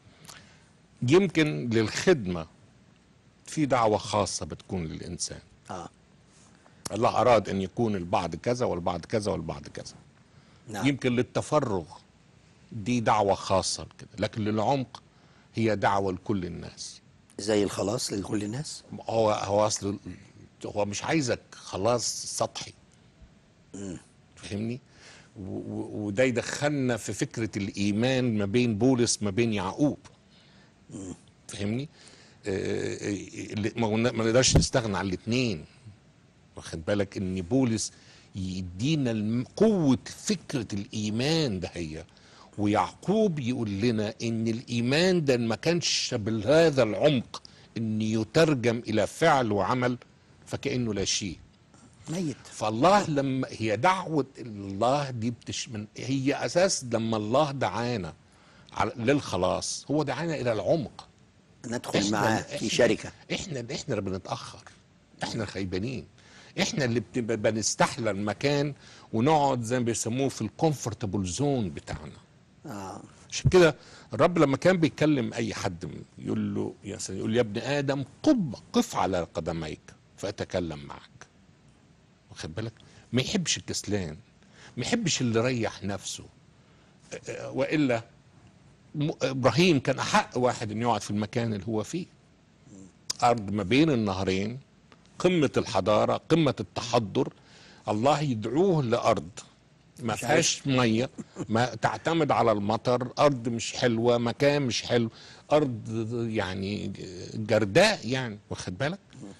S2: يمكن للخدمه في دعوه خاصه بتكون للانسان
S1: اه
S2: الله اراد ان يكون البعض كذا والبعض كذا والبعض كذا
S1: نعم
S2: يمكن للتفرغ دي دعوة خاصة كده لكن للعمق هي دعوة لكل الناس
S1: زي الخلاص لكل الناس
S2: هو هو اصل هو مش عايزك خلاص سطحي فاهمني و- و- وده يدخلنا في فكرة الإيمان ما بين بولس ما بين يعقوب فاهمني آه، آه، اللي- ما قلنا- ما نقدرش نستغنى عن الاثنين واخد بالك ان بولس يدينا الم- قوة فكرة الإيمان ده هي ويعقوب يقول لنا ان الإيمان ده ما كانش بهذا العمق ان يترجم إلى فعل وعمل فكأنه لا شيء
S1: ميت
S2: فالله لما هي دعوة الله دي بتشمل هي أساس لما الله دعانا على- للخلاص هو دعانا إلى العمق
S1: ندخل
S2: إحنا-
S1: معاه في
S2: إحنا-
S1: شركة
S2: احنا احنا اللي بنتاخر احنا خيبانين احنا اللي بتبقى بنستحلى المكان ونقعد زي ما بيسموه في الكومفورتبل زون بتاعنا
S1: آه.
S2: عشان كده الرب لما كان بيكلم اي حد يقول له يا سيدي يقول يا ابن ادم قم قف على قدميك فاتكلم معك واخد بالك ما يحبش الكسلان ما يحبش اللي يريح نفسه أه، أه، والا م- ابراهيم كان احق واحد انه يقعد في المكان اللي هو فيه ارض ما بين النهرين قمه الحضاره قمه التحضر الله يدعوه لارض ما
S1: مش
S2: فيهاش ميه ما تعتمد على المطر ارض مش حلوه مكان مش حلو ارض يعني جرداء يعني واخد بالك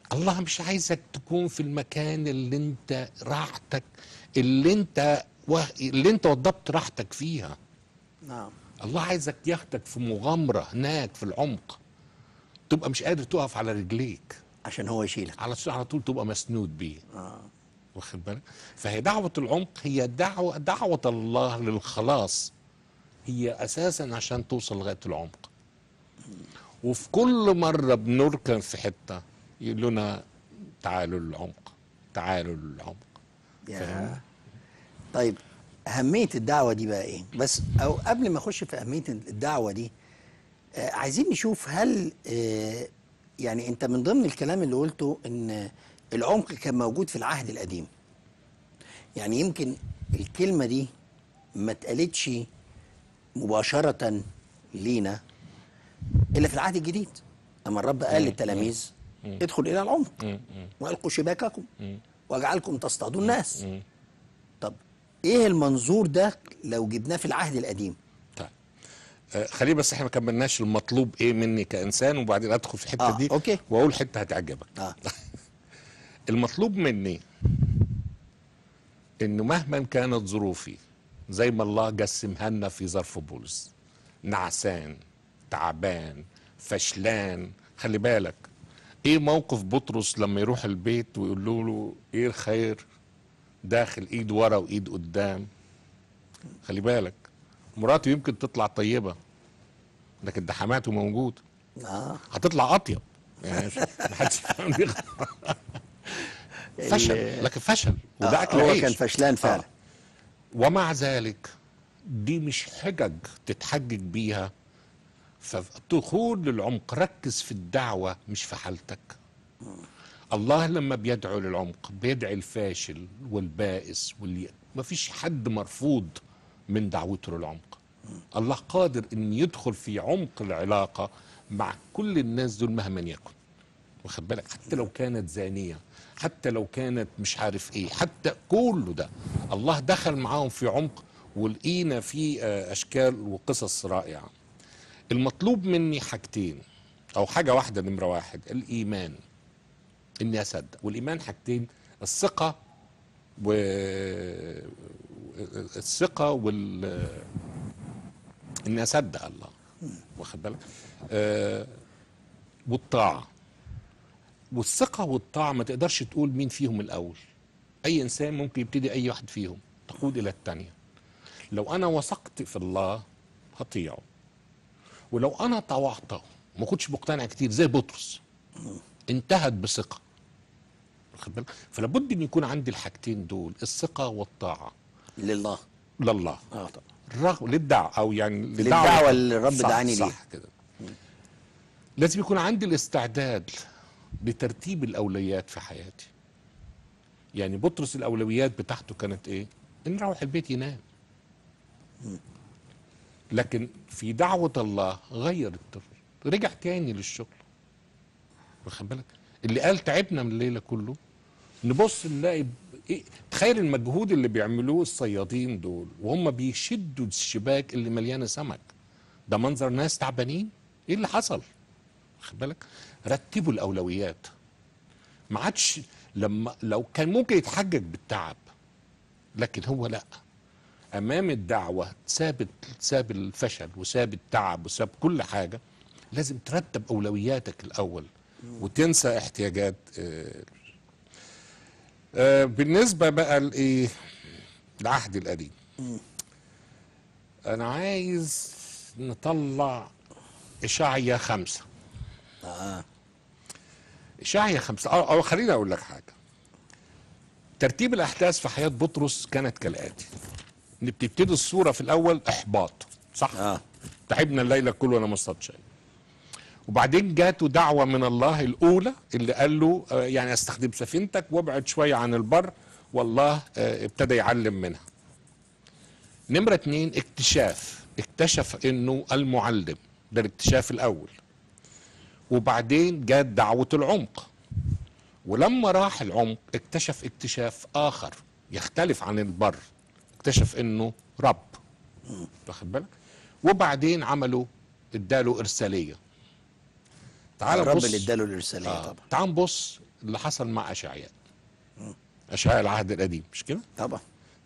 S2: الله مش عايزك تكون في المكان اللي انت راحتك اللي انت و... اللي انت وضبت راحتك فيها
S1: نعم
S2: الله عايزك ياخدك في مغامرة هناك في العمق تبقى مش قادر تقف على رجليك
S1: عشان هو يشيلك
S2: على على طول تبقى مسنود بيه
S1: آه.
S2: واخد بالك فهي دعوة العمق هي دعوة دعوة الله للخلاص هي أساسا عشان توصل لغاية العمق وفي كل مرة بنركن في حتة يقول لنا تعالوا للعمق تعالوا للعمق
S1: يا طيب أهمية الدعوة دي بقى إيه؟ بس أو قبل ما أخش في أهمية الدعوة دي آه عايزين نشوف هل آه يعني أنت من ضمن الكلام اللي قلته إن العمق كان موجود في العهد القديم. يعني يمكن الكلمة دي ما اتقالتش مباشرة لينا إلا في العهد الجديد. أما الرب قال للتلاميذ ادخل إلى العمق وألقوا شباككم واجعلكم تصطادوا الناس. طب ايه المنظور ده لو جبناه في العهد القديم
S2: طيب آه، خليه بس احنا ما كملناش المطلوب ايه مني كانسان وبعدين ادخل في الحته
S1: آه،
S2: دي
S1: أوكي.
S2: واقول حته هتعجبك
S1: اه
S2: المطلوب مني انه مهما كانت ظروفي زي ما الله قسمها لنا في ظرف بولس نعسان تعبان فشلان خلي بالك ايه موقف بطرس لما يروح البيت ويقول له ايه الخير داخل ايد ورا وايد قدام خلي بالك مراته يمكن تطلع طيبه لكن ده حماته موجود
S1: اه
S2: هتطلع اطيب يعني مش- محدش يفهم دي. فشل
S1: ال-
S2: لكن فشل وده
S1: آه،
S2: اكل
S1: هو
S2: عيش
S1: كان فشلان فعلا.
S2: آه. ومع ذلك دي مش حجج تتحجج بيها فدخول للعمق ركز في الدعوة مش في حالتك الله لما بيدعو للعمق بيدعي الفاشل والبائس واللي ما فيش حد مرفوض من دعوته للعمق الله قادر ان يدخل في عمق العلاقة مع كل الناس دول مهما يكن واخد بالك حتى لو كانت زانية حتى لو كانت مش عارف ايه حتى كله ده الله دخل معاهم في عمق ولقينا في آه، اشكال وقصص رائعة المطلوب مني حاجتين او حاجة واحدة نمرة واحد الايمان اني اصدق والايمان حاجتين الثقة و الثقة وال اني اصدق الله واخد بالك آه والطاعة والثقة والطاعة ما تقدرش تقول مين فيهم الأول أي إنسان ممكن يبتدي أي واحد فيهم تقود إلى الثانية لو أنا وثقت في الله هطيعه ولو أنا طوعته ما كنتش مقتنع كتير زي بطرس انتهت بثقة واخد بالك فلابد أن يكون عندي الحاجتين دول الثقة والطاعة
S1: لله
S2: لله
S1: اه طبعا
S2: الرغم للدعوة أو يعني
S1: للدعوة اللي الرب
S2: صح
S1: دعاني ليها.
S2: صح كده لازم يكون عندي الاستعداد لترتيب الأولويات في حياتي يعني بطرس الأولويات بتاعته كانت إيه؟ إن يروح البيت ينام لكن في دعوة الله غير الطفل رجع تاني للشغل واخد بالك اللي قال تعبنا من الليلة كله نبص نلاقي ب- إيه؟ تخيل المجهود اللي بيعملوه الصيادين دول وهم بيشدوا الشباك اللي مليانه سمك ده منظر ناس تعبانين ايه اللي حصل واخد بالك رتبوا الاولويات ما عادش لما لو كان ممكن يتحجج بالتعب لكن هو لا امام الدعوه ساب ساب الفشل وساب التعب وساب كل حاجه لازم ترتب اولوياتك الاول وتنسى احتياجات آه، آه، بالنسبه بقى لايه العهد القديم انا عايز نطلع اشعيا خمسة
S1: اه
S2: اشعيا خمسة أو, أو خليني أقول لك حاجة ترتيب الأحداث في حياة بطرس كانت كالآتي إن بتبتدي الصورة في الأول إحباط صح؟
S1: اه
S2: تعبنا الليلة كله وأنا ما اصطاد شيء وبعدين جاته دعوة من الله الأولى اللي قال له آه، يعني استخدم سفينتك وابعد شوية عن البر والله آه، ابتدى يعلم منها نمرة اتنين اكتشاف اكتشف انه المعلم ده الاكتشاف الاول وبعدين جات دعوة العمق ولما راح العمق اكتشف اكتشاف اخر يختلف عن البر اكتشف انه رب واخد بالك وبعدين عملوا اداله ارساليه تعال
S1: الرب
S2: بص
S1: اللي اداله الارساليه
S2: آه.
S1: طبعا
S2: تعال نبص اللي حصل مع اشعياء اشعياء العهد القديم مش كده
S1: طبعا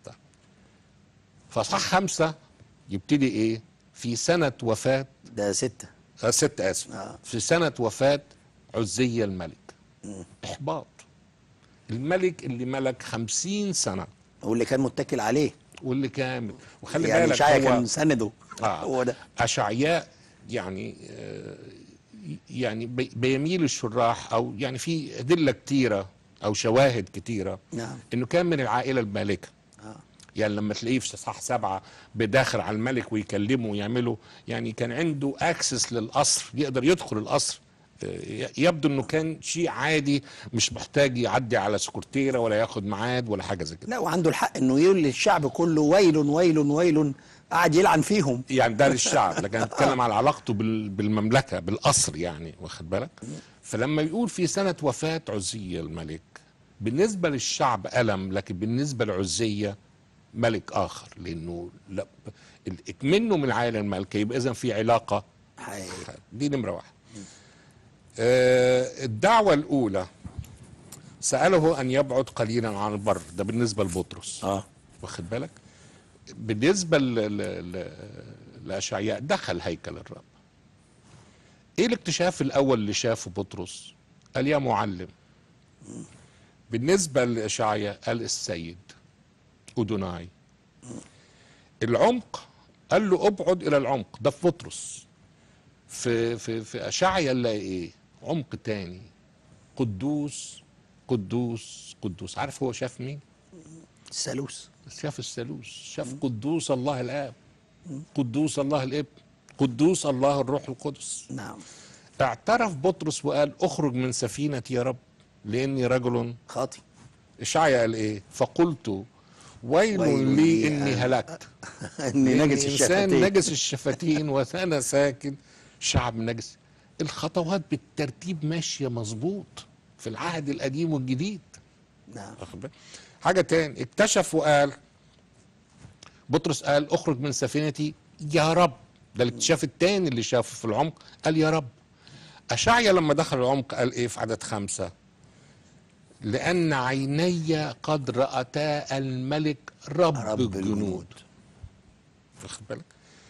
S2: فصح خمسة يبتدي ايه في سنة وفاة
S1: ده ستة
S2: آه ست اسف
S1: آه.
S2: في سنة وفاة عزية الملك احباط الملك اللي ملك خمسين سنة
S1: واللي كان متكل عليه
S2: واللي كامل وخلي
S1: يعني
S2: بالك
S1: شايع
S2: هو
S1: كان سنده
S2: آه.
S1: هو ده
S2: أشعياء يعني آه، يعني بي- بيميل الشراح أو يعني في أدلة كتيرة أو شواهد كتيرة
S1: نعم
S2: إنه كان من العائلة المالكة
S1: آه.
S2: يعني لما تلاقيه في صح سبعة بداخل على الملك ويكلمه ويعمله يعني كان عنده اكسس للقصر يقدر يدخل القصر آه، يبدو انه كان شيء عادي مش محتاج يعدي على سكرتيره ولا ياخد ميعاد ولا حاجه زي كده
S1: لا وعنده الحق انه يقول للشعب كله ويل ويل ويل قعد يلعن فيهم
S2: يعني ده للشعب لكن اتكلم على علاقته بال- بالمملكه بالقصر يعني واخد بالك فلما يقول في سنه وفاه عزيه الملك بالنسبه للشعب الم لكن بالنسبه لعزيه ملك اخر لانه لا ال- منه من العائله المالكه يبقى اذا في علاقه
S1: حقيقي.
S2: دي نمره واحد آه الدعوه الاولى ساله ان يبعد قليلا عن البر ده بالنسبه لبطرس
S1: اه
S2: واخد بالك بالنسبه ل... ل... ل... لاشعياء دخل هيكل الرب ايه الاكتشاف الاول اللي شافه بطرس قال يا معلم بالنسبه لاشعياء قال السيد ادوناي العمق قال له ابعد الى العمق ده في بطرس في في في اشعياء نلاقي ايه عمق تاني قدوس قدوس قدوس عارف هو شاف مين
S1: الثالوث
S2: شاف الثالوث شاف قدوس الله الاب قدوس الله الابن قدوس الله الروح القدس
S1: نعم
S2: اعترف بطرس وقال اخرج من سفينتي يا رب لاني رجل
S1: خاطي
S2: اشعيا قال ايه فقلت ويل
S1: ويل
S2: لي
S1: لي
S2: اني
S1: أنا.
S2: هلكت
S1: اني
S2: لأني
S1: نجس
S2: انسان
S1: الشفتين
S2: نجس الشفتين وانا ساكن شعب نجس الخطوات بالترتيب ماشيه مظبوط في العهد القديم والجديد
S1: نعم
S2: واخد بالك؟ حاجه تاني اكتشف وقال بطرس قال اخرج من سفينتي يا رب ده الاكتشاف التاني اللي شافه في العمق قال يا رب اشعيا لما دخل العمق قال ايه في عدد خمسة لان عيني قد راتا الملك رب,
S1: رب
S2: الجنود
S1: الجنود.
S2: واخد بالك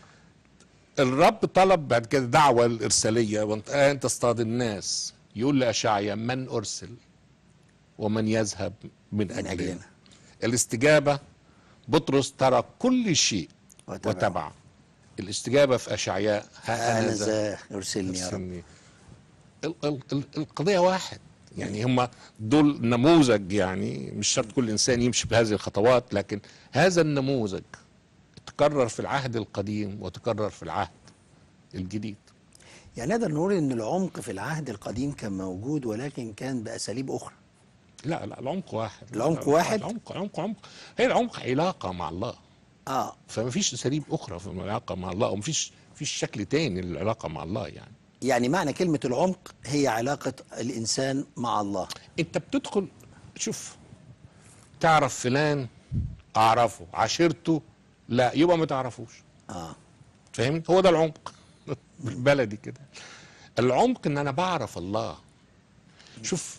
S2: الرب طلب بعد كده دعوة الإرسالية وانت أن تصطاد الناس يقول لأشعيا من أرسل ومن يذهب من أجلنا
S1: أجلنا.
S2: الاستجابة بطرس ترك كل شيء
S1: وتبعه.
S2: وتبع الاستجابة في أشعياء ها
S1: انا
S2: أنا ذا
S1: ذا ارسلني يا رب
S2: ارسلني. ال- ال- ال- القضية واحد يعني هم دول نموذج يعني مش شرط كل إنسان يمشي بهذه الخطوات لكن هذا النموذج تكرر في العهد القديم وتكرر في العهد الجديد
S1: يعني نقدر نقول ان العمق في العهد القديم كان موجود ولكن كان باساليب اخرى
S2: لا لا العمق واحد
S1: العمق واحد؟
S2: العمق عمق عمق هي العمق علاقة مع الله
S1: اه
S2: فما فيش أساليب أخرى في العلاقة مع الله وما فيش فيش شكل تاني للعلاقة مع الله يعني
S1: يعني معنى كلمه العمق هي علاقه الانسان مع الله
S2: انت بتدخل شوف تعرف فلان اعرفه عشيرته لا يبقى ما تعرفوش
S1: اه
S2: فاهمني هو ده العمق بالبلدي كده العمق ان انا بعرف الله شوف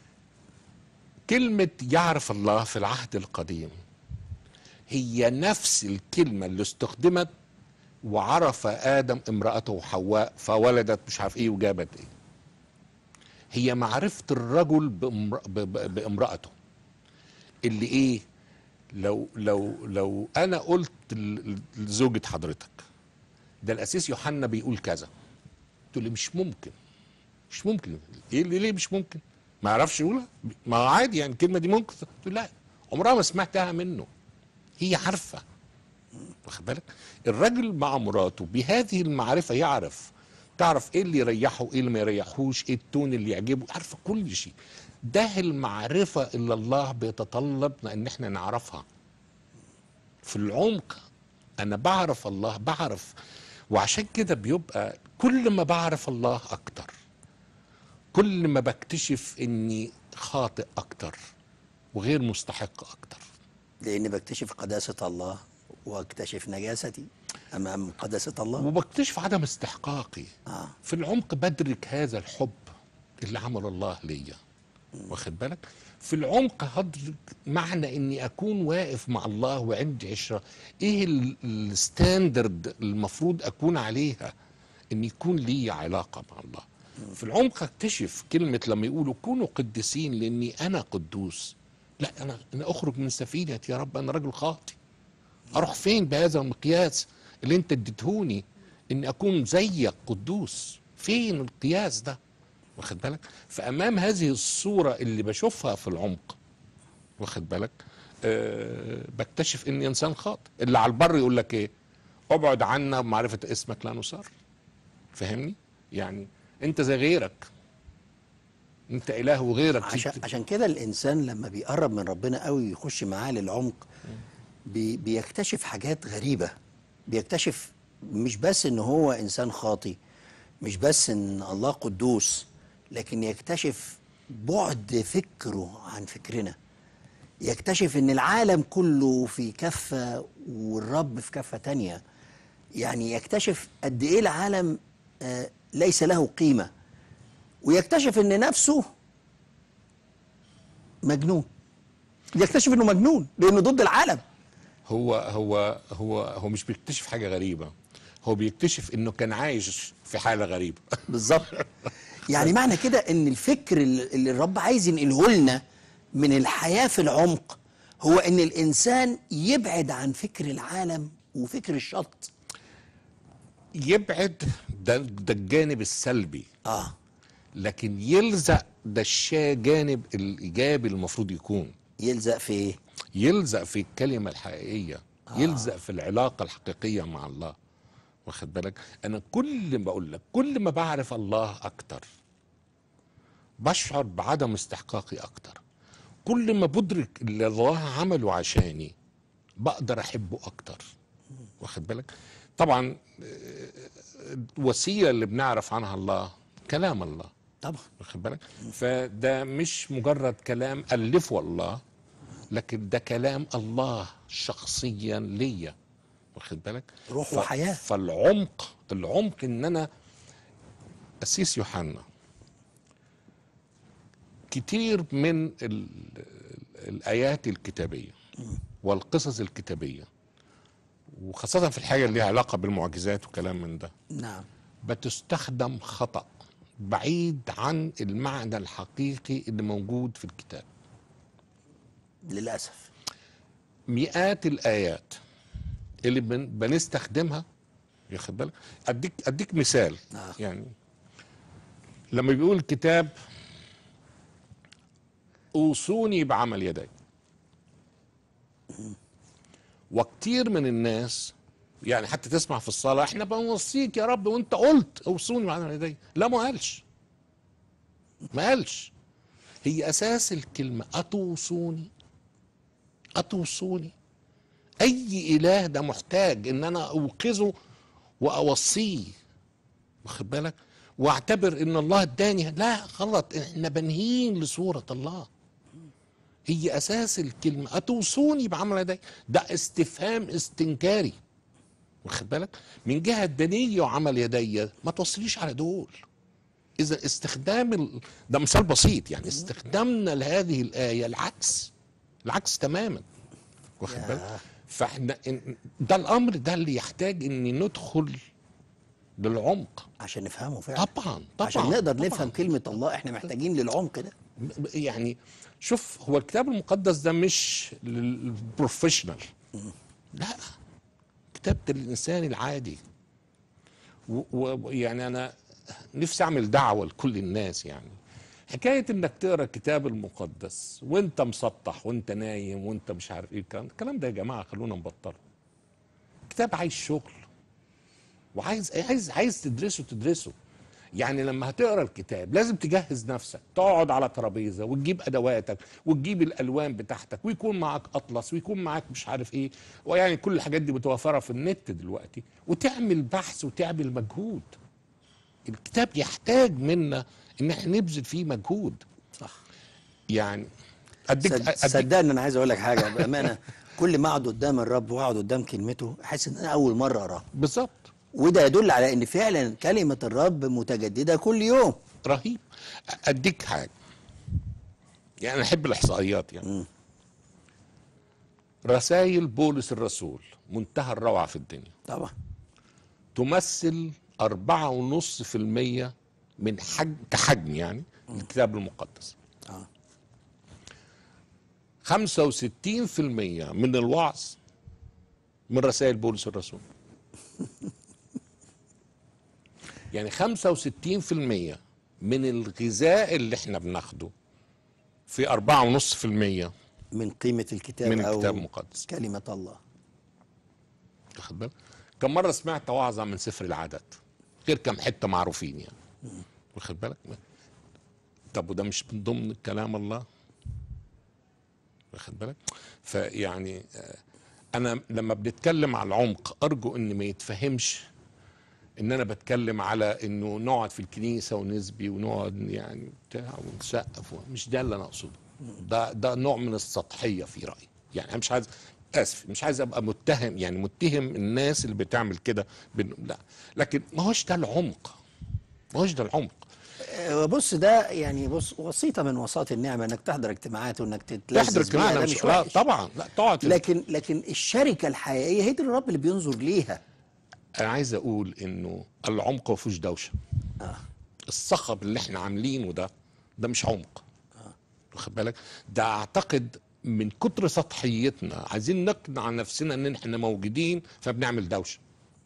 S2: كلمة يعرف الله في العهد القديم هي نفس الكلمة اللي استخدمت وعرف آدم امرأته حواء فولدت مش عارف ايه وجابت ايه هي معرفة الرجل بامر- ب- ب- بامرأته اللي ايه لو لو لو انا قلت ل- لزوجة حضرتك ده الاسيس يوحنا بيقول كذا تقول لي مش ممكن مش ممكن ايه اللي ليه مش ممكن ما اعرفش يقولها ما هو عادي يعني الكلمه دي ممكن تقول لا عمرها ما سمعتها منه هي عارفه واخد بالك الراجل مع مراته بهذه المعرفه يعرف تعرف ايه اللي يريحه ايه اللي ما يريحوش ايه التون اللي يعجبه عارفه كل شيء ده المعرفه اللي الله بيتطلبنا ان احنا نعرفها في العمق انا بعرف الله بعرف وعشان كده بيبقى كل ما بعرف الله اكتر كل ما بكتشف اني خاطئ اكتر وغير مستحق اكتر
S1: لاني بكتشف قداسه الله واكتشف نجاستي امام قداسه الله
S2: وبكتشف عدم استحقاقي
S1: اه
S2: في العمق بدرك هذا الحب اللي عمل الله ليا واخد بالك في العمق هدرك معنى اني اكون واقف مع الله وعندي عشره ايه ال- الستاندرد المفروض اكون عليها ان يكون لي علاقه مع الله في العمق اكتشف كلمه لما يقولوا كونوا قديسين لاني انا قدوس لا انا انا اخرج من سفينه يا رب انا راجل خاطئ اروح فين بهذا المقياس اللي انت اديتهوني اني اكون زيك قدوس فين القياس ده واخد بالك فامام هذه الصوره اللي بشوفها في العمق واخد بالك أه بكتشف اني انسان خاطئ اللي على البر يقول لك ايه ابعد عنا بمعرفه اسمك لا نصر فاهمني يعني انت زي غيرك انت اله وغيرك
S1: عشان عشان كده الانسان لما بيقرب من ربنا قوي ويخش معاه للعمق بي بيكتشف حاجات غريبه بيكتشف مش بس ان هو انسان خاطي مش بس ان الله قدوس لكن يكتشف بعد فكره عن فكرنا يكتشف ان العالم كله في كفه والرب في كفه تانية يعني يكتشف قد ايه العالم آه، ليس له قيمه ويكتشف ان نفسه مجنون يكتشف انه مجنون لانه ضد العالم
S2: هو هو هو هو مش بيكتشف حاجه غريبه هو بيكتشف انه كان عايش في حاله غريبه
S1: بالظبط يعني معنى كده ان الفكر اللي اللي الرب عايز ينقله لنا من الحياه في العمق هو ان الانسان يبعد عن فكر العالم وفكر الشط
S2: يبعد ده ده الجانب السلبي
S1: اه
S2: لكن يلزق ده الشا جانب الايجابي المفروض يكون
S1: يلزق في ايه
S2: يلزق في الكلمه الحقيقيه يلزق في العلاقه الحقيقيه مع الله واخد بالك انا كل ما بقول لك كل ما بعرف الله اكتر بشعر بعدم استحقاقي اكتر كل ما بدرك اللي الله عمله عشاني بقدر احبه اكتر واخد بالك طبعا آه، الوسيله اللي بنعرف عنها الله كلام الله
S1: طبعا
S2: واخد بالك فده مش مجرد كلام الفه الله لكن ده كلام الله شخصيا ليا واخد بالك
S1: روح
S2: ف-
S1: وحياة.
S2: فالعمق العمق ان انا قسيس يوحنا كتير من ال- ال- الايات الكتابيه والقصص الكتابيه وخاصه في الحاجه اللي ليها علاقه بالمعجزات وكلام من ده
S1: نعم
S2: بتستخدم خطأ بعيد عن المعنى الحقيقي اللي موجود في الكتاب
S1: للاسف
S2: مئات الآيات اللي بن بنستخدمها ياخد بالك اديك اديك مثال
S1: آه.
S2: يعني لما بيقول الكتاب اوصوني بعمل يدي وكتير من الناس يعني حتى تسمع في الصلاة احنا بنوصيك يا رب وانت قلت اوصوني بعمل يدي لا ما قالش ما قالش هي اساس الكلمة اتوصوني اتوصوني اي اله ده محتاج ان انا اوقظه واوصيه واخد بالك واعتبر ان الله اداني لا غلط احنا بنهين لصوره الله هي اساس الكلمه اتوصوني بعمل يدي ده استفهام استنكاري واخد بالك من جهه دنيه وعمل يدي ما توصليش على دول اذا استخدام ال... ده مثال بسيط يعني استخدامنا لهذه الايه العكس العكس تماما واخد
S1: يا.
S2: بالك فاحنا إن- ده الامر ده اللي يحتاج ان ندخل للعمق
S1: عشان نفهمه فعلا
S2: طبعا طبعا
S1: عشان نقدر
S2: طبعاً.
S1: نفهم كلمه الله احنا محتاجين للعمق ده
S2: ب- يعني شوف هو الكتاب المقدس ده مش للبروفيشنال لا كتاب للانسان العادي ويعني انا نفسي اعمل دعوه لكل الناس يعني حكايه انك تقرا الكتاب المقدس وانت مسطح وانت نايم وانت مش عارف ايه الكلام الكلام ده يا جماعه خلونا نبطله كتاب عايز شغل وعايز عايز عايز تدرسه تدرسه يعني لما هتقرا الكتاب لازم تجهز نفسك تقعد على ترابيزه وتجيب ادواتك وتجيب الالوان بتاعتك ويكون معاك اطلس ويكون معاك مش عارف ايه ويعني كل الحاجات دي متوفره في النت دلوقتي وتعمل بحث وتعمل مجهود الكتاب يحتاج منا ان احنا نبذل فيه مجهود
S1: صح
S2: يعني اديك
S1: صد-
S2: اديك
S1: صدقني انا عايز اقول لك حاجه بامانه كل ما اقعد قدام الرب واقعد قدام كلمته احس ان انا اول مره اقراه
S2: بالظبط
S1: وده يدل على ان فعلا كلمه الرب متجدده كل يوم
S2: رهيب اديك حاجه يعني انا احب الاحصائيات يعني رسائل بولس الرسول منتهى الروعه في الدنيا
S1: طبعا
S2: تمثل أربعة ونص في المية من حجم كحجم يعني الكتاب المقدس
S1: اه
S2: خمسة وستين في المية من الوعظ من رسائل بولس الرسول يعني خمسة وستين في المية من الغذاء اللي احنا بناخده في أربعة ونص في المية
S1: من قيمة الكتاب
S2: من
S1: أو
S2: الكتاب المقدس
S1: كلمة الله
S2: واخد بالك كم مرة سمعت وعظة من سفر العدد غير كم حتة معروفين يعني واخد بالك طب وده مش من ضمن كلام الله واخد بالك فيعني آه، انا لما بنتكلم على العمق ارجو ان ما يتفهمش ان انا بتكلم على انه نقعد في الكنيسه ونسبي ونقعد يعني بتاع ونسقف مش ده اللي انا اقصده ده ده نوع من السطحيه في رايي يعني انا مش عايز اسف مش عايز ابقى متهم يعني متهم الناس اللي بتعمل كده بن- لا لكن ما هوش ده العمق ما هوش ده العمق
S1: آه، بص ده يعني بص وسيطة من وساط النعمة انك تحضر اجتماعات وانك
S2: تحضر
S1: تتلذذ بيها
S2: كمان
S1: ده
S2: مش
S1: مش
S2: لا
S1: وحش
S2: طبعا لا تقعد في
S1: لكن لكن الشركة الحقيقية هي دي الرب اللي بينظر ليها
S2: انا عايز اقول انه العمق ما فيهوش دوشه
S1: آه.
S2: الصخب اللي احنا عاملينه ده ده مش عمق واخد بالك ده اعتقد من كتر سطحيتنا عايزين نقنع نفسنا ان احنا موجودين فبنعمل دوشه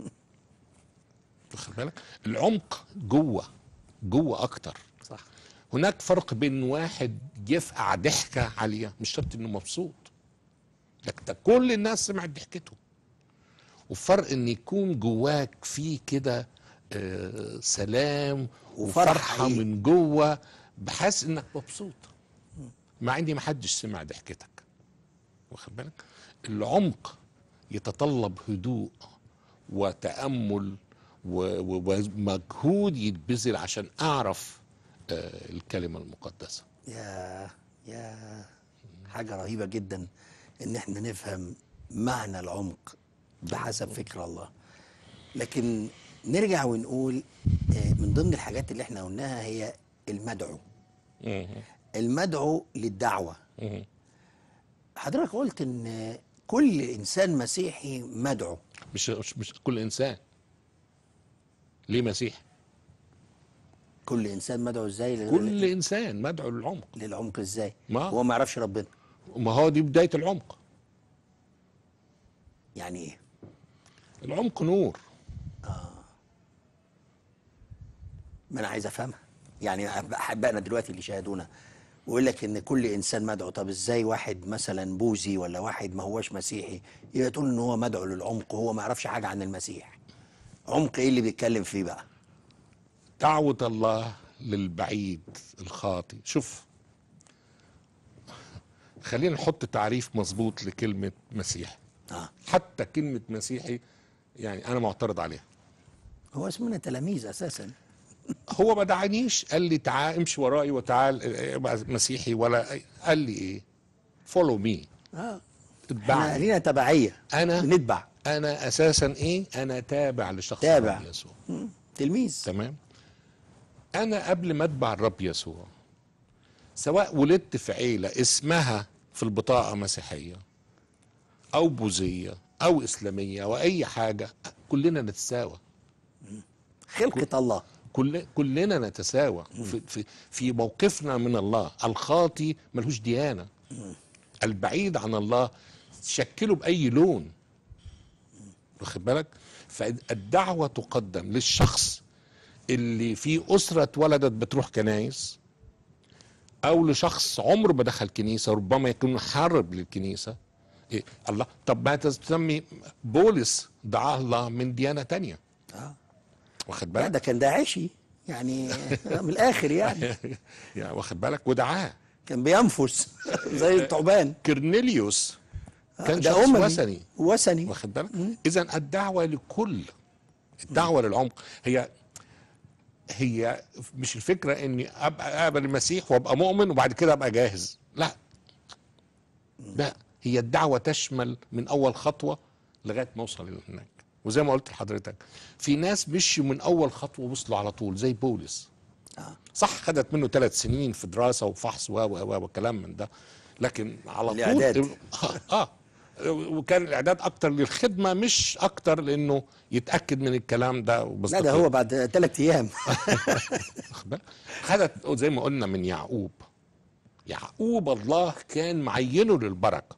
S2: واخد بالك العمق جوه جوه اكتر
S1: صح
S2: هناك فرق بين واحد يفقع ضحكه عاليه مش شرط انه مبسوط لكن ده كل الناس سمعت ضحكته وفرق ان يكون جواك في كده آه، سلام
S1: وفرح
S2: وفرحه
S1: حقيقي.
S2: من جوه بحس انك مبسوط مع ان محدش سمع ضحكتك واخد بالك العمق يتطلب هدوء وتامل و- و- ومجهود يتبذل عشان اعرف آه، الكلمه المقدسه
S1: يا يا حاجة رهيبة جدا ان احنا نفهم معنى العمق بحسب فكر الله لكن نرجع ونقول آه، من ضمن الحاجات اللي احنا قلناها هي المدعو
S2: مم.
S1: المدعو للدعوة
S2: مم.
S1: حضرتك قلت ان كل انسان مسيحي مدعو
S2: مش مش مش كل انسان ليه مسيح
S1: كل انسان مدعو ازاي لل-
S2: كل انسان مدعو للعمق
S1: للعمق ازاي
S2: ما-
S1: هو ما يعرفش ربنا
S2: ما هو دي بدايه العمق
S1: يعني ايه
S2: العمق نور
S1: ما انا عايز افهمها يعني احبائنا دلوقتي اللي شاهدونا ويقول لك ان كل انسان مدعو طب ازاي واحد مثلا بوذي ولا واحد ما هوش مسيحي يبقى تقول ان هو مدعو للعمق وهو ما يعرفش حاجه عن المسيح عمق ايه اللي بيتكلم فيه بقى
S2: دعوة الله للبعيد الخاطي شوف خلينا نحط تعريف مظبوط لكلمة مسيح
S1: اه
S2: حتى كلمة مسيحي يعني أنا معترض عليها
S1: هو اسمنا تلاميذ اساسا
S2: هو ما دعانيش قال لي تعال امشي ورائي وتعال ابقى مسيحي ولا قال لي ايه فولو مي
S1: اه احنا
S2: اتبعني
S1: لينا تبعيه
S2: أنا
S1: بنتبع
S2: انا اساسا ايه انا تابع لشخص
S1: تابع.
S2: الرب يسوع
S1: مم. تلميذ
S2: تمام انا قبل ما اتبع الرب يسوع سواء ولدت في عيله اسمها في البطاقه مسيحيه او بوذيه او اسلاميه او اي حاجه كلنا نتساوى
S1: خلقه الله
S2: كل كلنا نتساوى في, في في موقفنا من الله الخاطي ملهوش ديانه البعيد عن الله شكله باي لون واخد بالك فالدعوه تقدم للشخص اللي في اسره اتولدت بتروح كنايس او لشخص عمره ما دخل كنيسه ربما يكون حارب للكنيسه إيه الله طب ما تسمي بولس دعاه الله من ديانه تانية
S1: اه
S2: واخد
S1: لا
S2: بالك
S1: ده كان داعشي يعني من الاخر يعني
S2: يعني واخد بالك ودعاه
S1: كان بينفس زي الثعبان
S2: كرنيليوس كان
S1: ده
S2: شخص
S1: أممي.
S2: وثني
S1: وثني
S2: واخد بالك اذا الدعوه لكل الدعوه للعمق هي هي مش الفكره اني ابقى اقبل المسيح وابقى مؤمن وبعد كده ابقى جاهز لا لا هي الدعوه تشمل من اول خطوه لغايه ما اوصل هناك وزي ما قلت لحضرتك في ناس مشوا من اول خطوه وصلوا على طول زي بولس
S1: آه.
S2: صح خدت منه ثلاث سنين في دراسه وفحص و و و وكلام من ده لكن على طول
S1: الإعداد.
S2: اه, آه. وكان الاعداد اكتر للخدمه مش اكتر لانه يتاكد من الكلام ده
S1: لا
S2: وباستقرار.
S1: ده هو بعد ثلاث ايام
S2: واخد بالك؟ خدت زي ما قلنا من يعقوب يعقوب الله كان معينه للبركه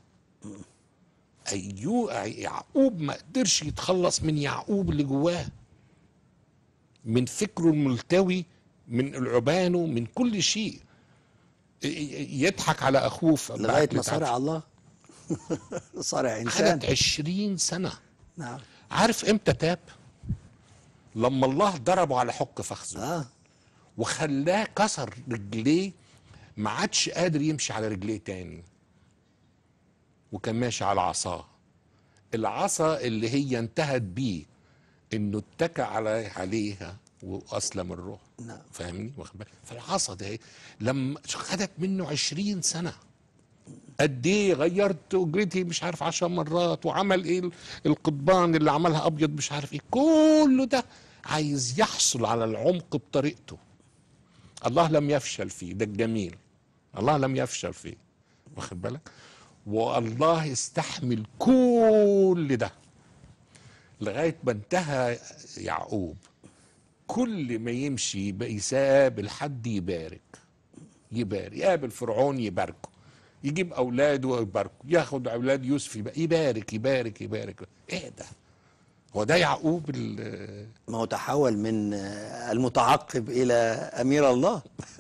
S2: أيو يعقوب ما قدرش يتخلص من يعقوب اللي جواه من فكره الملتوي من العبانه من كل شيء ي- ي- يضحك على اخوه في-
S1: لغايه
S2: بأكلة
S1: ما صارع
S2: عدس.
S1: الله صارع انسان
S2: خدت عشرين سنه
S1: نعم
S2: عارف امتى تاب لما الله ضربه على حق فخذه
S1: اه
S2: وخلاه كسر رجليه ما عادش قادر يمشي على رجليه تاني وكان ماشي على عصاه العصا اللي هي انتهت بيه انه اتكى على عليها واسلم الروح
S1: نعم.
S2: فاهمني واخد بالك فالعصا ده لما خدت منه عشرين سنه قد ايه غيرت اجرتي مش عارف عشر مرات وعمل ايه ال- القضبان اللي عملها ابيض مش عارف ايه كله ده عايز يحصل على العمق بطريقته الله لم يفشل فيه ده الجميل الله لم يفشل فيه واخد بالك والله استحمل كل ده لغايه ما انتهى يعقوب كل ما يمشي يبقى يساب الحد يبارك يبارك يقابل فرعون يباركه يجيب اولاده ويباركه ياخد اولاد يوسف يبقى يبارك يبارك يبارك ايه ده هو ده يعقوب ال-
S1: ما هو تحول من آه، المتعقب الى امير الله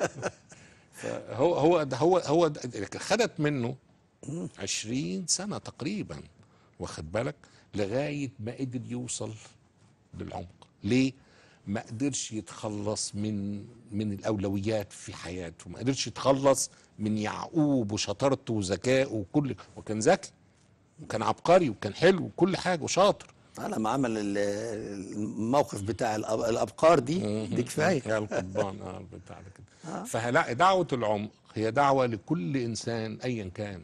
S2: هو هو ده هو هو ده لكن خدت منه عشرين سنة تقريبا واخد بالك لغاية ما قدر يوصل للعمق ليه ما قدرش يتخلص من من الأولويات في حياته ما قدرش يتخلص من يعقوب وشطارته وذكائه وكل وكان ذكي وكان عبقري وكان حلو وكل حاجة وشاطر
S1: آه، لما عمل ال- الموقف بتاع الأب- الابقار دي دي كفايه
S2: يا القضبان اه بتاع ده كده فلا دعوة العمق هي دعوة لكل إنسان أيا كان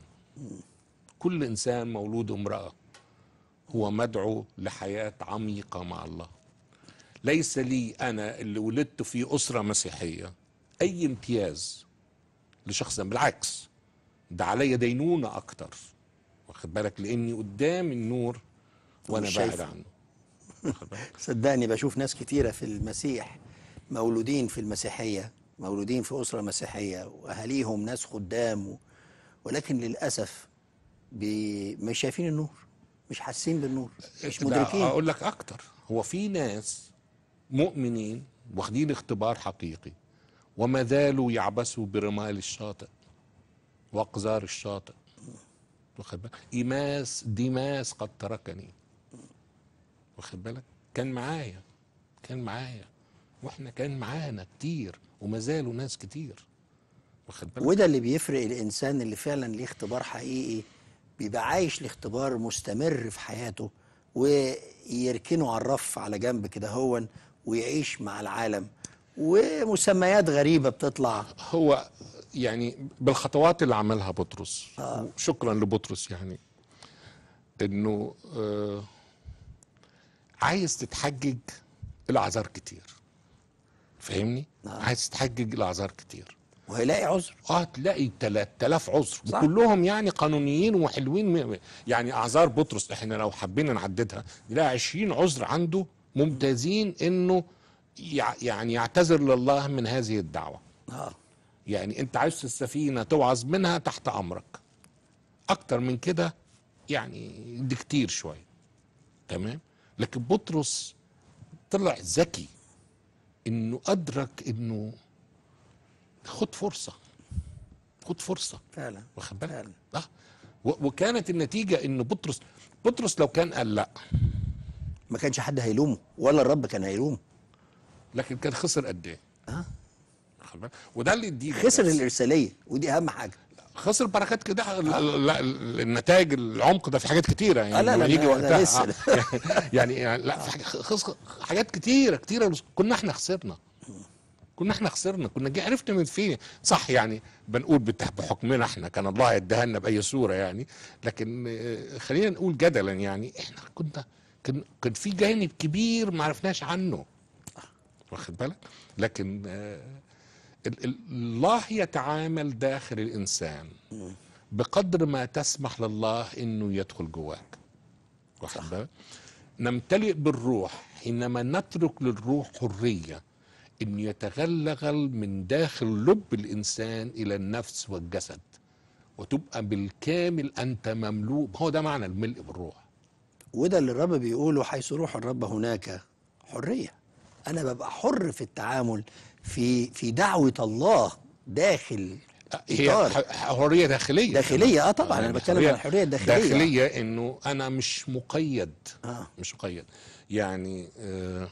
S2: كل إنسان مولود امرأة هو مدعو لحياة عميقة مع الله ليس لي أنا اللي ولدت في أسرة مسيحية أي امتياز لشخص بالعكس ده عليا دينونة أكتر واخد بالك لأني قدام النور وأنا
S1: مش
S2: بعد
S1: شايفه.
S2: عنه واخد بالك
S1: صدقني بشوف ناس كتيرة في المسيح مولودين في المسيحية مولودين في أسرة مسيحية وأهاليهم ناس خدام و... ولكن للأسف بي... مش شايفين النور مش حاسين بالنور مش
S2: لا،
S1: مدركين
S2: اقول لك اكتر هو في ناس مؤمنين واخدين اختبار حقيقي وما زالوا يعبثوا برمال الشاطئ واقذار الشاطئ واخد بالك ايماس ديماس قد تركني واخد بالك كان معايا كان معايا واحنا كان معانا كتير وما زالوا ناس كتير واخد بالك
S1: وده اللي بيفرق الإنسان اللي فعلا ليه اختبار حقيقي بيبقى عايش لاختبار مستمر في حياته ويركنه على الرف على جنب كده هون ويعيش مع العالم ومسميات غريبة بتطلع
S2: هو يعني بالخطوات اللي عملها بطرس آه. شكرا لبطرس يعني انه آه عايز تتحجج الاعذار كتير فاهمني
S1: آه.
S2: آه. عايز تتحجج الاعذار كتير
S1: وهيلاقي عذر
S2: اه تلاقي 3000 عذر
S1: صح.
S2: وكلهم يعني قانونيين وحلوين م- يعني اعذار بطرس احنا لو حبينا نعددها نلاقي 20 عذر عنده ممتازين انه يع- يعني يعتذر لله من هذه الدعوه
S1: اه
S2: يعني انت عايز السفينة توعظ منها تحت امرك اكتر من كده يعني دي كتير شوية تمام لكن بطرس طلع ذكي انه ادرك انه خد فرصة خد فرصة
S1: فعلا
S2: واخد بالك
S1: فعلا
S2: اه و- وكانت النتيجة ان بطرس بطرس لو كان قال لا
S1: ما كانش حد هيلومه ولا الرب كان هيلومه
S2: لكن كان خسر قد ايه
S1: اه
S2: واخد بالك؟ وده اللي يديك
S1: خسر
S2: درس.
S1: الارساليه ودي اهم حاجه
S2: خسر بركات كده لا لا النتائج العمق ده في حاجات كتيره يعني
S1: آه، لا،
S2: لما
S1: لا،
S2: يجي
S1: ده- ده
S2: وقتها
S1: لسه.
S2: آه، يعني, يعني لا في حاجة خس حاجات كتيره كتيره كنا احنا خسرنا كنا احنا خسرنا كنا جي عرفنا من فين صح يعني بنقول بت- بحكمنا احنا كان الله يديها لنا باي صوره يعني لكن آه، خلينا نقول جدلا يعني احنا كنا كان كان في جانب كبير ما عرفناش عنه واخد بالك لكن آه، ال- ال- الله يتعامل داخل الانسان بقدر ما تسمح لله انه يدخل جواك واخد بالك نمتلئ بالروح حينما نترك للروح حريه انه يتغلغل من داخل لب الانسان الى النفس والجسد وتبقى بالكامل انت مملوء هو ده معنى الملء بالروح
S1: وده اللي الرب بيقوله حيث روح الرب هناك حريه انا ببقى حر في التعامل في في دعوه الله داخل
S2: هي
S1: إطار.
S2: ح- حريه داخليه
S1: داخليه اه طبعا انا
S2: يعني
S1: بتكلم عن الحريه الداخليه
S2: داخليه انه انا مش مقيد
S1: آه.
S2: مش مقيد يعني آه،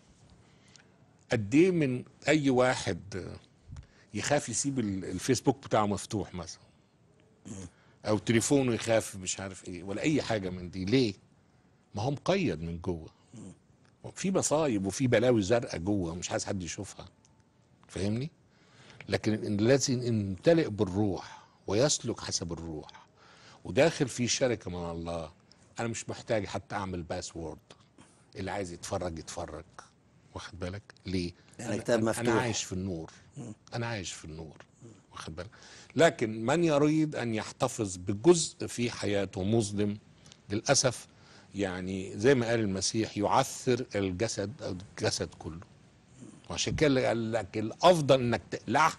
S2: قد ايه من اي واحد آه، يخاف يسيب ال- الفيسبوك بتاعه مفتوح مثلا او تليفونه يخاف مش عارف ايه ولا اي حاجه من دي ليه ما هو مقيد من جوه في مصايب وفي بلاوي زرقاء جوه مش عايز حد يشوفها فاهمني لكن إن الذي يمتلئ بالروح ويسلك حسب الروح وداخل في شركه مع الله انا مش محتاج حتى اعمل باسورد اللي عايز يتفرج يتفرج واخد بالك ليه
S1: يعني
S2: أنا-
S1: كتاب
S2: أنا-
S1: مفتوح.
S2: انا عايش في النور انا عايش في النور واخد بالك لكن من يريد ان يحتفظ بجزء في حياته مظلم للاسف يعني زي ما قال المسيح يعثر الجسد او الجسد كله وعشان كده قال لك الافضل انك تقلعها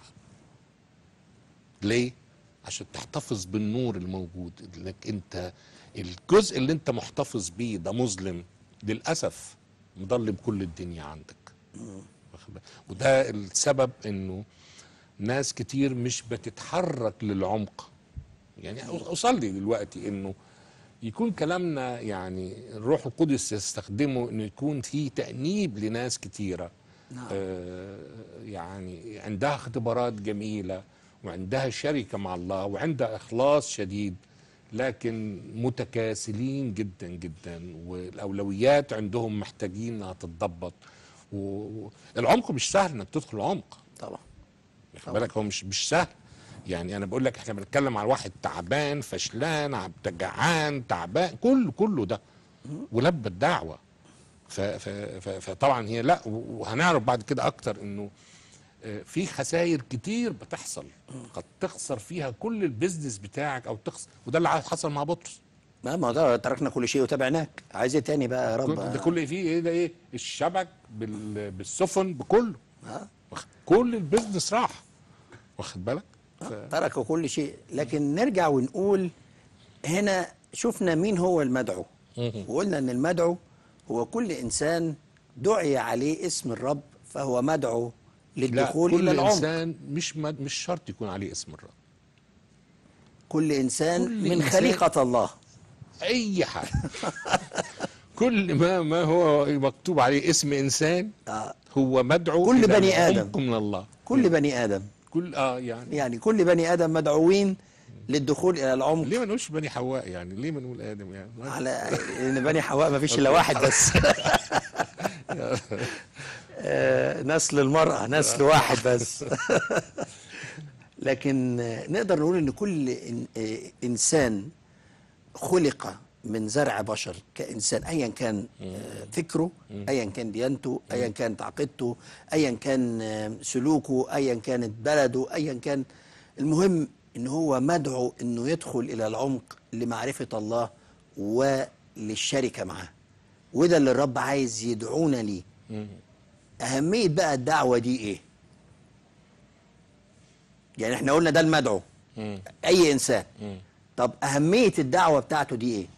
S2: ليه عشان تحتفظ بالنور الموجود انك انت الجزء اللي انت محتفظ بيه ده مظلم للاسف مضلم كل الدنيا عندك واخد بالك؟ وده السبب انه ناس كتير مش بتتحرك للعمق يعني اصلي دلوقتي انه يكون كلامنا يعني الروح القدس يستخدمه انه يكون في تأنيب لناس كتيرة
S1: نعم.
S2: آه يعني عندها اختبارات جميلة وعندها شركة مع الله وعندها إخلاص شديد لكن متكاسلين جدا جدا والأولويات عندهم محتاجين انها تتضبط والعمق مش سهل انك تدخل العمق
S1: طبعا
S2: واخد بالك هو مش مش سهل يعني انا بقول لك احنا بنتكلم على واحد تعبان فشلان عبد جعان تعبان كله كله ده ولبى الدعوه ف- ف- ف- فطبعا هي لا وهنعرف بعد كده اكتر انه آه، في خسائر كتير بتحصل قد تخسر فيها كل البيزنس بتاعك او تخسر وده اللي حصل مع بطرس
S1: ما ما ده تركنا كل شيء وتابعناك عايز ايه تاني بقى يا رب
S2: كل- ده كل فيه ايه ده ايه الشبك بال- بالسفن بكله
S1: آه.
S2: واخد- كل البيزنس راح واخد بالك ف-
S1: تركوا كل شيء لكن نرجع ونقول هنا شفنا مين هو المدعو وقلنا ان المدعو هو كل انسان دعي عليه اسم الرب فهو مدعو
S2: لا
S1: للدخول
S2: كل
S1: الى العمق
S2: انسان مش مد... مش شرط يكون عليه اسم الرب
S1: كل انسان
S2: كل
S1: من
S2: إنسان-
S1: خليقه الله
S2: اي حاجه كل ما ما هو مكتوب عليه اسم انسان
S1: آه.
S2: هو مدعو
S1: كل
S2: إلى
S1: بني آدم.
S2: العمق من الله
S1: كل بني ادم
S2: كل اه يعني
S1: يعني كل بني ادم مدعوين للدخول الى العمق
S2: ليه ما نقولش بني حواء يعني ليه ما نقول ادم يعني
S1: على ان بني حواء ما فيش الا واحد بس آه، نسل المرأة نسل واحد بس لكن آه، نقدر نقول ان كل إن- آه، انسان خلق من زرع بشر كانسان ايا كان آه، فكره ايا كان ديانته ايا كانت عقيدته ايا كان آه، سلوكه ايا كانت بلده ايا كان المهم ان هو مدعو انه يدخل الى العمق لمعرفه الله وللشركه معاه وده اللي الرب عايز يدعونا ليه اهميه بقى الدعوه دي ايه يعني احنا قلنا ده المدعو
S2: مم.
S1: اي انسان
S2: مم.
S1: طب اهميه الدعوه بتاعته دي ايه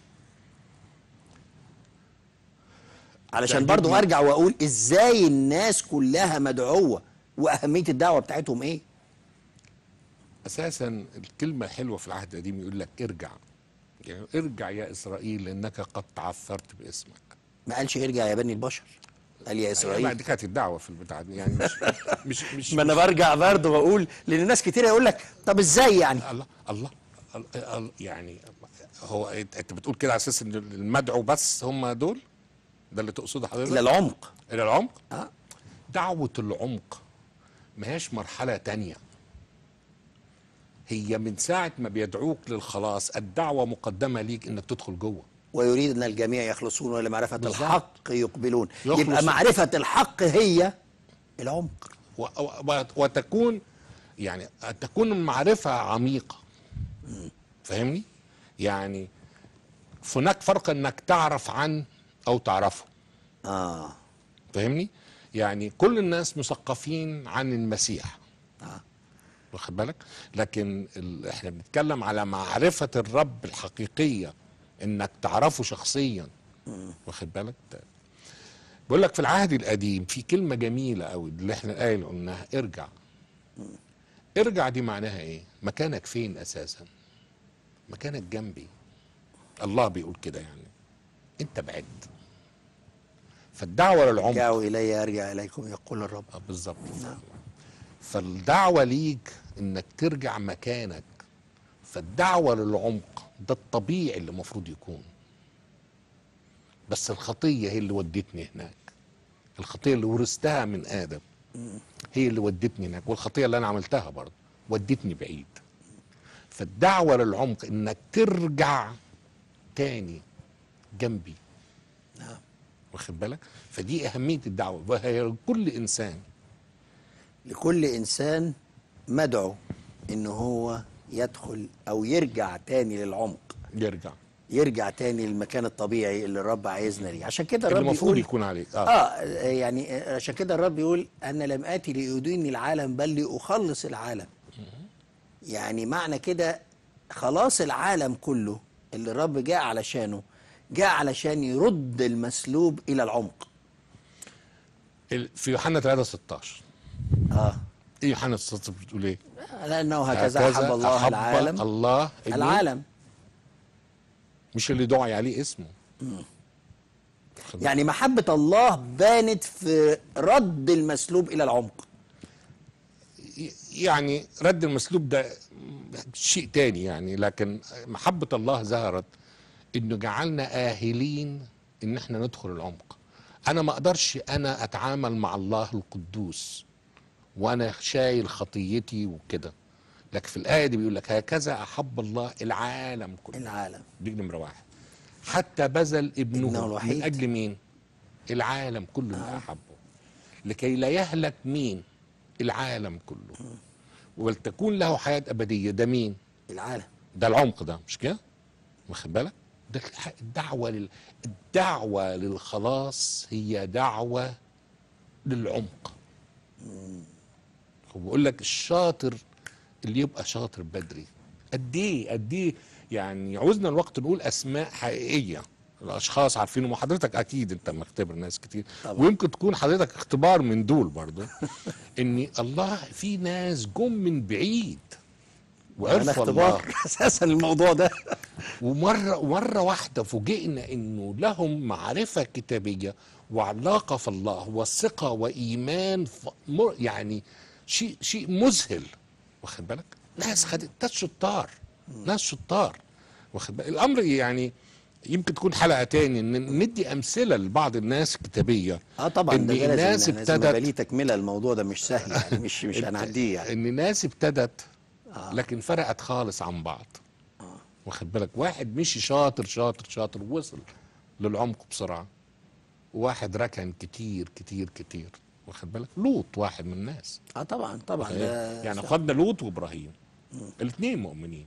S1: علشان
S2: تعجبني.
S1: برضو ارجع واقول ازاي الناس كلها مدعوه واهميه الدعوه بتاعتهم ايه
S2: اساسا الكلمه الحلوه في العهد القديم يقول لك ارجع يعني ارجع يا اسرائيل لانك قد تعثرت باسمك
S1: ما قالش ارجع يا بني البشر قال يا
S2: بعد
S1: اسرائيل
S2: كانت الدعوه في البتاع دي يعني مش مش مش,
S1: ما انا برجع برضو بقول لان ناس كتير يقول لك طب ازاي يعني
S2: الله الله ال- ال- يعني هو انت أنت بتقول كده على اساس ان المدعو بس هم دول ده اللي تقصده حضرتك
S1: الى العمق
S2: الى العمق
S1: اه
S2: دعوة العمق ما هيش مرحلة تانية هي من ساعة ما بيدعوك للخلاص الدعوة مقدمة ليك انك تدخل جوه
S1: ويريد ان الجميع يخلصون ولمعرفه
S2: بالظبط.
S1: الحق يقبلون
S2: يخلص.
S1: يبقى معرفه الحق هي العمق
S2: و- و- وتكون يعني تكون المعرفة عميقة فاهمني يعني هناك فرق انك تعرف عن او تعرفه
S1: اه
S2: فاهمني يعني كل الناس مثقفين عن المسيح
S1: آه.
S2: واخد بالك لكن ال... احنا بنتكلم على معرفة الرب الحقيقية انك تعرفه شخصيا واخد بالك ده. بقول لك في العهد القديم في كلمة جميلة قوي اللي احنا الآية اللي قلناها ارجع ارجع دي معناها ايه مكانك فين اساسا مكانك جنبي الله بيقول كده يعني انت بعد فالدعوة للعمق
S1: ارجعوا الي ارجع اليكم يقول الرب
S2: آه، بالظبط فالدعوة ليك انك ترجع مكانك فالدعوة للعمق ده الطبيعي اللي المفروض يكون بس الخطية هي اللي ودتني هناك الخطية اللي ورثتها من آدم هي اللي ودتني هناك والخطية اللي أنا عملتها برضه ودتني بعيد فالدعوة للعمق إنك ترجع تاني جنبي
S1: نعم.
S2: واخد بالك فدي أهمية الدعوة وهي كل إنسان
S1: لكل انسان مدعو ان هو يدخل او يرجع تاني للعمق
S2: يرجع
S1: يرجع تاني للمكان الطبيعي اللي الرب عايزنا ليه عشان كده
S2: اللي
S1: الرب
S2: المفروض
S1: يقول
S2: يكون عليك اه,
S1: اه يعني عشان كده الرب يقول انا لم اتي لاديني العالم بل لاخلص العالم يعني معنى كده خلاص العالم كله اللي الرب جاء علشانه جاء علشان يرد المسلوب الى العمق
S2: ال- في يوحنا 3 16
S1: اه
S2: ايه يوحنا 16 بتقول ايه؟
S1: لانه هكذا احب الله
S2: أحب
S1: العالم
S2: الله إنه
S1: العالم
S2: مش اللي دعي عليه اسمه
S1: يعني محبة الله بانت في رد المسلوب إلى العمق
S2: ي- يعني رد المسلوب ده شيء تاني يعني لكن محبة الله ظهرت انه جعلنا آهلين ان احنا ندخل العمق انا ما اقدرش انا اتعامل مع الله القدوس وانا شايل خطيتي وكده لكن في الآية دي بيقول لك هكذا أحب الله العالم كله
S1: العالم
S2: دي نمرة واحد حتى بذل ابنه
S1: ابنه الوحيد.
S2: من أجل مين العالم كله اللي أحبه لكي لا يهلك مين العالم كله ولتكون له حياة أبدية ده مين
S1: العالم
S2: ده العمق ده مش كده واخد بالك ده الح- الدعوة لل... الدعوة للخلاص هي دعوة للعمق وبقول لك الشاطر اللي يبقى شاطر بدري قد ايه قد ايه يعني عاوزنا الوقت نقول اسماء حقيقيه الاشخاص عارفينهم وحضرتك اكيد انت مختبر ناس كتير
S1: طبعا.
S2: ويمكن تكون حضرتك اختبار من دول برضه ان الله في ناس جم من بعيد
S1: أنا
S2: وعرفوا الله
S1: اختبار أساسا الموضوع ده
S2: ومرة مرة واحدة فوجئنا انه لهم معرفة كتابية وعلاقة في الله وثقة وإيمان ف... مر... يعني شيء شيء مذهل واخد بالك ناس خدت ناس شطار ناس شطار واخد بالك الأمر يعني يمكن تكون حلقة تاني ان ندي أمثلة لبعض الناس كتابية
S1: اه طبعا
S2: ان
S1: ده لازم
S2: الناس
S1: لازم يبقى ليه
S2: ابتدت
S1: تكمله الموضوع ده مش سهل يعني مش مش هنعديه يعني
S2: ان ناس ابتدت
S1: آه.
S2: لكن فرقت خالص عن بعض واخد بالك واحد مشي شاطر شاطر شاطر وصل للعمق بسرعه وواحد ركن كتير كتير كتير واخد بالك لوط واحد من الناس
S1: اه طبعا طبعا ده
S2: يعني خدنا لوط وابراهيم الاثنين مؤمنين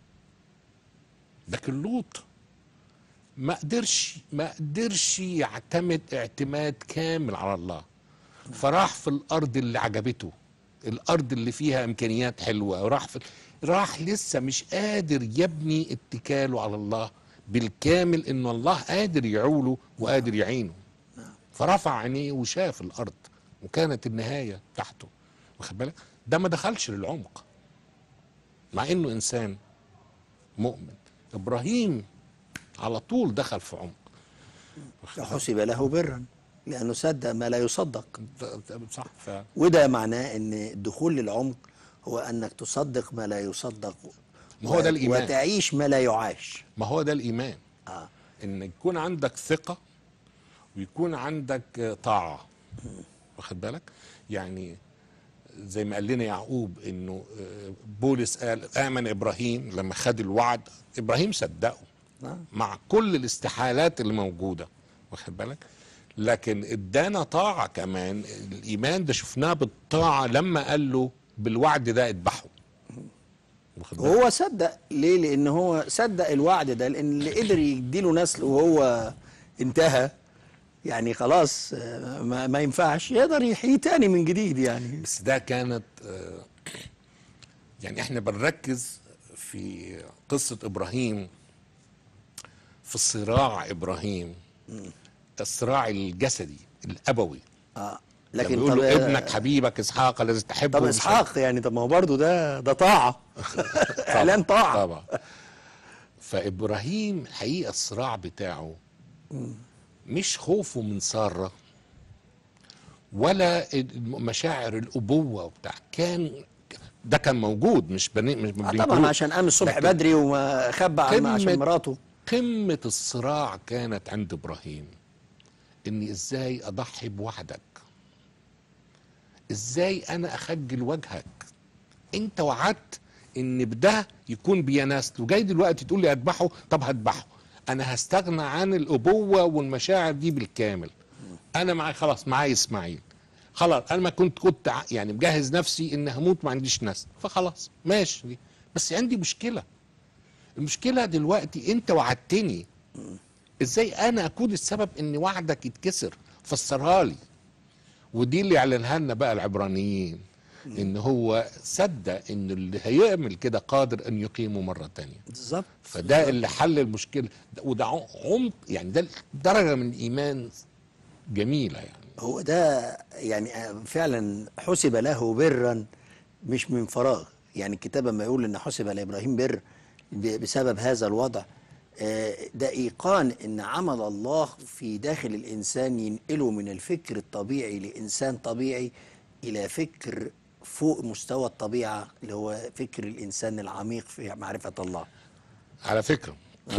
S2: لكن لوط ما قدرش ما قدرش يعتمد اعتماد كامل على الله فراح في الارض اللي عجبته الارض اللي فيها امكانيات حلوه راح في راح لسه مش قادر يبني اتكاله على الله بالكامل ان الله قادر يعوله وقادر يعينه فرفع عينيه وشاف الارض وكانت النهايه تحته واخد بالك ده ما دخلش للعمق مع انه انسان مؤمن ابراهيم على طول دخل في عمق واخد بالك؟
S1: حسب له برا لانه صدق ما لا يصدق
S2: ده- ده صح ف
S1: وده معناه ان الدخول للعمق هو انك تصدق ما لا يصدق
S2: ما هو ده الإيمان.
S1: وتعيش ما لا يعاش
S2: ما هو ده الايمان
S1: اه
S2: ان يكون عندك ثقه ويكون عندك آه، طاعه واخد بالك يعني زي ما قال لنا يعقوب انه آه، بولس قال امن ابراهيم لما خد الوعد ابراهيم صدقه
S1: آه.
S2: مع كل الاستحالات اللي موجوده واخد بالك لكن ادانا طاعه كمان الايمان ده شفناه بالطاعه لما قال له بالوعد ده اذبحه واخد بالك؟
S1: وهو صدق ليه لان هو صدق الوعد ده لان اللي قدر يديله نسل وهو انتهى يعني خلاص آه، ما, ما ينفعش يقدر يحيي تاني من جديد يعني
S2: بس ده كانت آه، يعني احنا بنركز في قصة ابراهيم في صراع ابراهيم الصراع الجسدي الابوي
S1: اه
S2: لكن
S1: لكن
S2: بيقول
S1: طب
S2: له ابنك حبيبك اسحاق الذي تحبه
S1: طب
S2: مش
S1: اسحاق يعني طب ما هو برضه ده ده طاعه اعلان طاعه
S2: طبعا فابراهيم الحقيقه الصراع بتاعه مش خوفه من ساره ولا مشاعر الابوه وبتاع كان ده كان موجود مش بني مش
S1: آه
S2: بنكروه.
S1: طبعا عشان قام الصبح
S2: لكن
S1: بدري وما خبى عن- عشان
S2: قمة-
S1: مراته
S2: قمة الصراع كانت عند إبراهيم إني إزاي أضحي بوعدك إزاي أنا أخجل وجهك أنت وعدت إن بده يكون بيناسل وجاي دلوقتي تقول لي أذبحه طب هذبحه أنا هستغنى عن الأبوة والمشاعر دي بالكامل أنا معي خلاص معايا إسماعيل خلاص أنا ما كنت كنت ع- يعني مجهز نفسي إن هموت ما عنديش نسل فخلاص ماشي بس عندي مشكلة المشكلة دلوقتي انت وعدتني ازاي انا اكون السبب ان وعدك يتكسر فسرها لي ودي اللي اعلنها لنا بقى العبرانيين ان هو صدق ان اللي هيعمل كده قادر ان يقيمه مرة تانية
S1: بالظبط
S2: فده اللي حل المشكلة ده- وده عمق يعني ده درجة من الايمان جميلة يعني
S1: هو ده يعني فعلا حسب له برا مش من فراغ يعني الكتاب لما يقول ان حسب لابراهيم بر ب- بسبب هذا الوضع آه، ده ايقان ان عمل الله في داخل الانسان ينقله من الفكر الطبيعي لانسان طبيعي الى فكر فوق مستوى الطبيعه اللي هو فكر الانسان العميق في معرفه الله
S2: على فكرة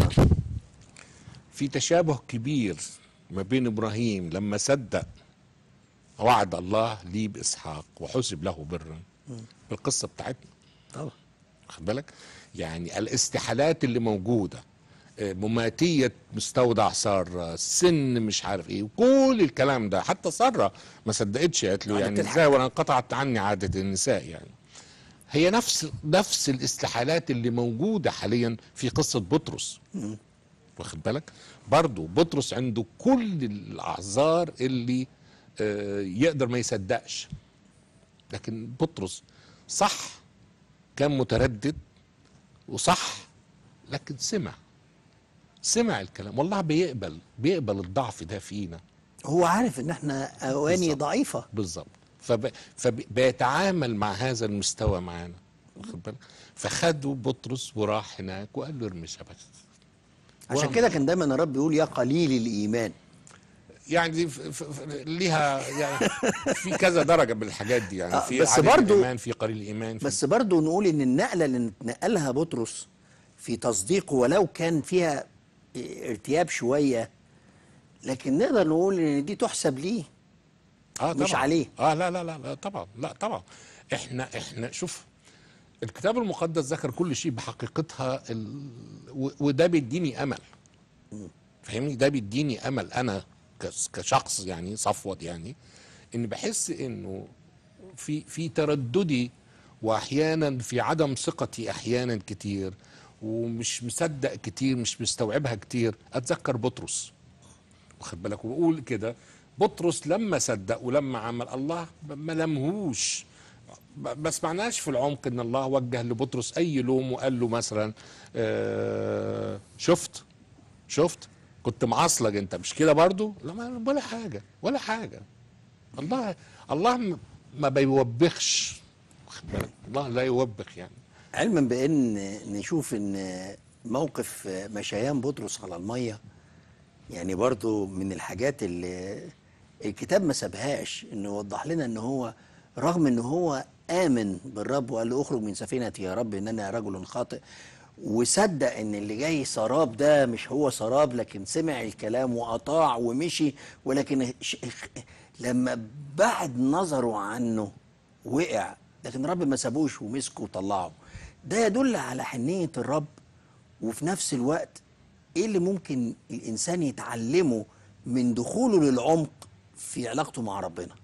S2: في تشابه كبير ما بين ابراهيم لما صدق وعد الله لي باسحاق وحسب له برا بالقصه بتاعتنا
S1: طبعا
S2: خد بالك يعني الاستحالات اللي موجوده آه، مماتية مستودع سارة سن مش عارف ايه وكل الكلام ده حتى سارة ما صدقتش قالت له
S1: قعدت
S2: يعني
S1: تضحك.
S2: ازاي وانا انقطعت عني عادة النساء يعني هي نفس نفس الاستحالات اللي موجودة حاليا في قصة بطرس واخد بالك برضو بطرس عنده كل الاعذار اللي آه، يقدر ما يصدقش لكن بطرس صح كان متردد وصح لكن سمع سمع الكلام والله بيقبل بيقبل الضعف ده فينا
S1: هو عارف ان احنا اواني
S2: بالظبط.
S1: ضعيفه
S2: بالظبط فب... فبيتعامل مع هذا المستوى معانا واخد بالك فخدوا بطرس وراح هناك وقال له ارمي شبكك
S1: عشان
S2: وعمل.
S1: كده كان دايما الرب يقول يا قليل الايمان
S2: يعني دي ف... ف... ف... ليها يعني في كذا درجه من الحاجات دي يعني
S1: آه،
S2: في
S1: بس
S2: عالي
S1: برضو-
S2: الايمان في قليل الايمان في
S1: بس برضو نقول ان النقله اللي نقلها بطرس في تصديقه ولو كان فيها ارتياب شويه لكن نقدر نقول ان دي تحسب ليه
S2: اه
S1: مش
S2: طبعا.
S1: عليه.
S2: اه لا لا لا لا طبعا لا طبعا احنا احنا شوف الكتاب المقدس ذكر كل شيء بحقيقتها ال... و... وده بيديني امل فاهمني ده بيديني امل انا كس- كشخص يعني صفوت يعني ان بحس انه في في ترددي واحيانا في عدم ثقتي احيانا كتير ومش مصدق كتير مش مستوعبها كتير اتذكر بطرس واخد بالك وبقول كده بطرس لما صدق ولما عمل الله ما لمهوش ب- ما سمعناش في العمق ان الله وجه لبطرس اي لوم وقال له مثلا آه شفت شفت كنت معصلج انت مش كده برضو لا ما- ولا حاجه ولا حاجه الله الله م- ما بيوبخش واخد بالك الله لا يوبخ يعني
S1: علما بان نشوف ان موقف مشيان بطرس على الميه يعني برضو من الحاجات اللي الكتاب ما سابهاش انه يوضح لنا ان هو رغم ان هو امن بالرب وقال له اخرج من سفينتي يا رب ان انا رجل خاطئ وصدق ان اللي جاي سراب ده مش هو سراب لكن سمع الكلام واطاع ومشي ولكن ش- لما بعد نظره عنه وقع لكن الرب ما سابوش ومسكه وطلعه ده يدل على حنية الرب وفي نفس الوقت ايه اللي ممكن الانسان يتعلمه من دخوله للعمق في علاقته مع ربنا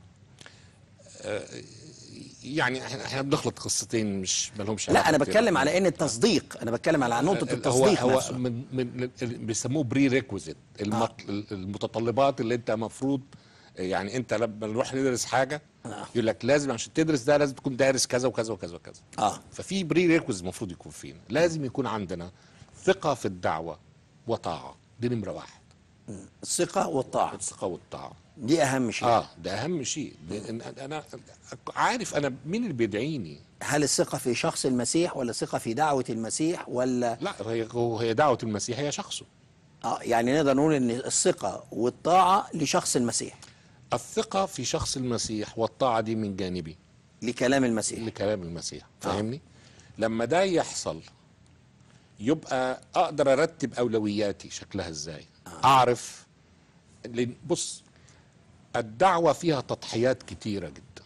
S2: يعني احنا احنا بنخلط قصتين مش مالهمش
S1: لا
S2: علاقة
S1: انا
S2: كتير.
S1: بتكلم على ان التصديق انا بتكلم على نقطه
S2: هو
S1: التصديق
S2: هو
S1: نفسه
S2: من من بيسموه بري ريكوزيت المتطلبات اللي انت المفروض يعني انت لما نروح ندرس حاجه
S1: آه.
S2: يقول لك لازم عشان تدرس ده لازم تكون دارس كذا وكذا وكذا وكذا
S1: اه
S2: ففي بري ريكوزيت المفروض يكون فينا لازم يكون عندنا ثقه في الدعوه وطاعه دي نمره واحد
S1: الثقه والطاعه
S2: الثقه والطاعه
S1: دي اهم شيء
S2: اه ده اهم شيء لان انا عارف انا مين اللي بيدعيني
S1: هل الثقه في شخص المسيح ولا الثقه في دعوه المسيح ولا
S2: لا هي هي دعوه المسيح هي شخصه
S1: اه يعني نقدر نقول ان الثقه والطاعه لشخص المسيح
S2: الثقه في شخص المسيح والطاعه دي من جانبي
S1: لكلام المسيح
S2: لكلام المسيح فاهمني لما ده يحصل يبقى اقدر ارتب اولوياتي شكلها ازاي اعرف لأن بص الدعوه فيها تضحيات كتيره جدا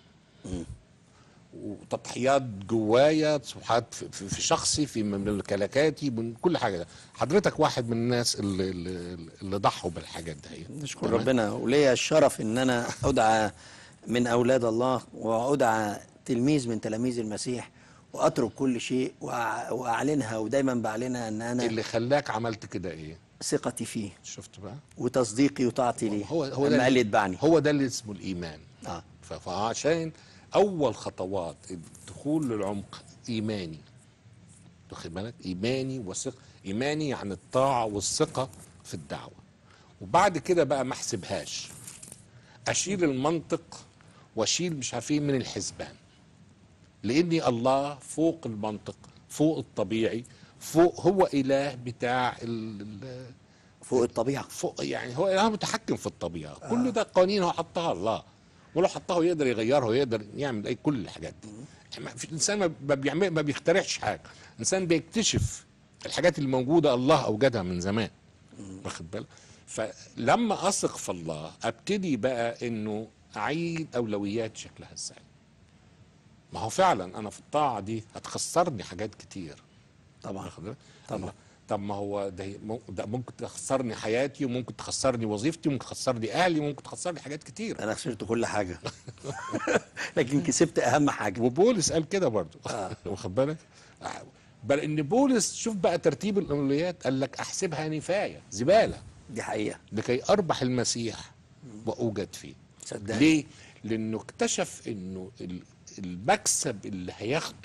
S2: وتضحيات جوايا تضحيات في- في في شخصي في ممتلكاتي من كل حاجه ده. حضرتك واحد من الناس اللي اللي, اللي ضحوا بالحاجات دي
S1: نشكر ربنا وليا الشرف ان انا ادعى من اولاد الله وادعى تلميذ من تلاميذ المسيح واترك كل شيء وأع- واعلنها ودايما بعلنها ان انا
S2: اللي خلاك عملت كده ايه
S1: ثقتي فيه
S2: شفت بقى
S1: وتصديقي وطاعتي ليه
S2: هو هو
S1: لما
S2: ده
S1: قال لي اتبعني
S2: هو ده اللي اسمه الايمان
S1: اه
S2: ف- فعشان اول خطوات الدخول للعمق ايماني واخد بالك ايماني وثق ايماني يعني الطاعه والثقه في الدعوه وبعد كده بقى ما احسبهاش اشيل المنطق واشيل مش عارف ايه من الحسبان لاني الله فوق المنطق فوق الطبيعي فوق هو اله بتاع ال ال
S1: فوق الطبيعه
S2: فوق يعني هو اله متحكم في الطبيعه آه. كل ده قوانين هو حطها الله ولو حطها يقدر يغيرها ويقدر يعمل اي كل الحاجات دي ما في الانسان ما- ما بيعمل ما بيخترعش حاجه الانسان بيكتشف الحاجات اللي موجوده الله اوجدها من زمان واخد بالك فلما اثق في الله ابتدي بقى انه اعيد اولويات شكلها ازاي ما هو فعلا انا في الطاعه دي هتخسرني حاجات كتير
S1: طبعا
S2: واخد بالك؟
S1: طبعا.
S2: الله. طب ما هو ده, مم- ده ممكن تخسرني حياتي وممكن تخسرني وظيفتي وممكن تخسرني اهلي وممكن تخسرني حاجات كتير
S1: انا خسرت كل حاجه لكن كسبت اهم حاجه
S2: وبولس قال كده برضه واخد بالك آه. بل ان بولس شوف بقى ترتيب الاولويات قال لك احسبها نفايه زباله
S1: دي حقيقه
S2: لكي اربح المسيح واوجد فيه
S1: صدقني
S2: ليه لانه اكتشف انه ال- المكسب اللي هياخده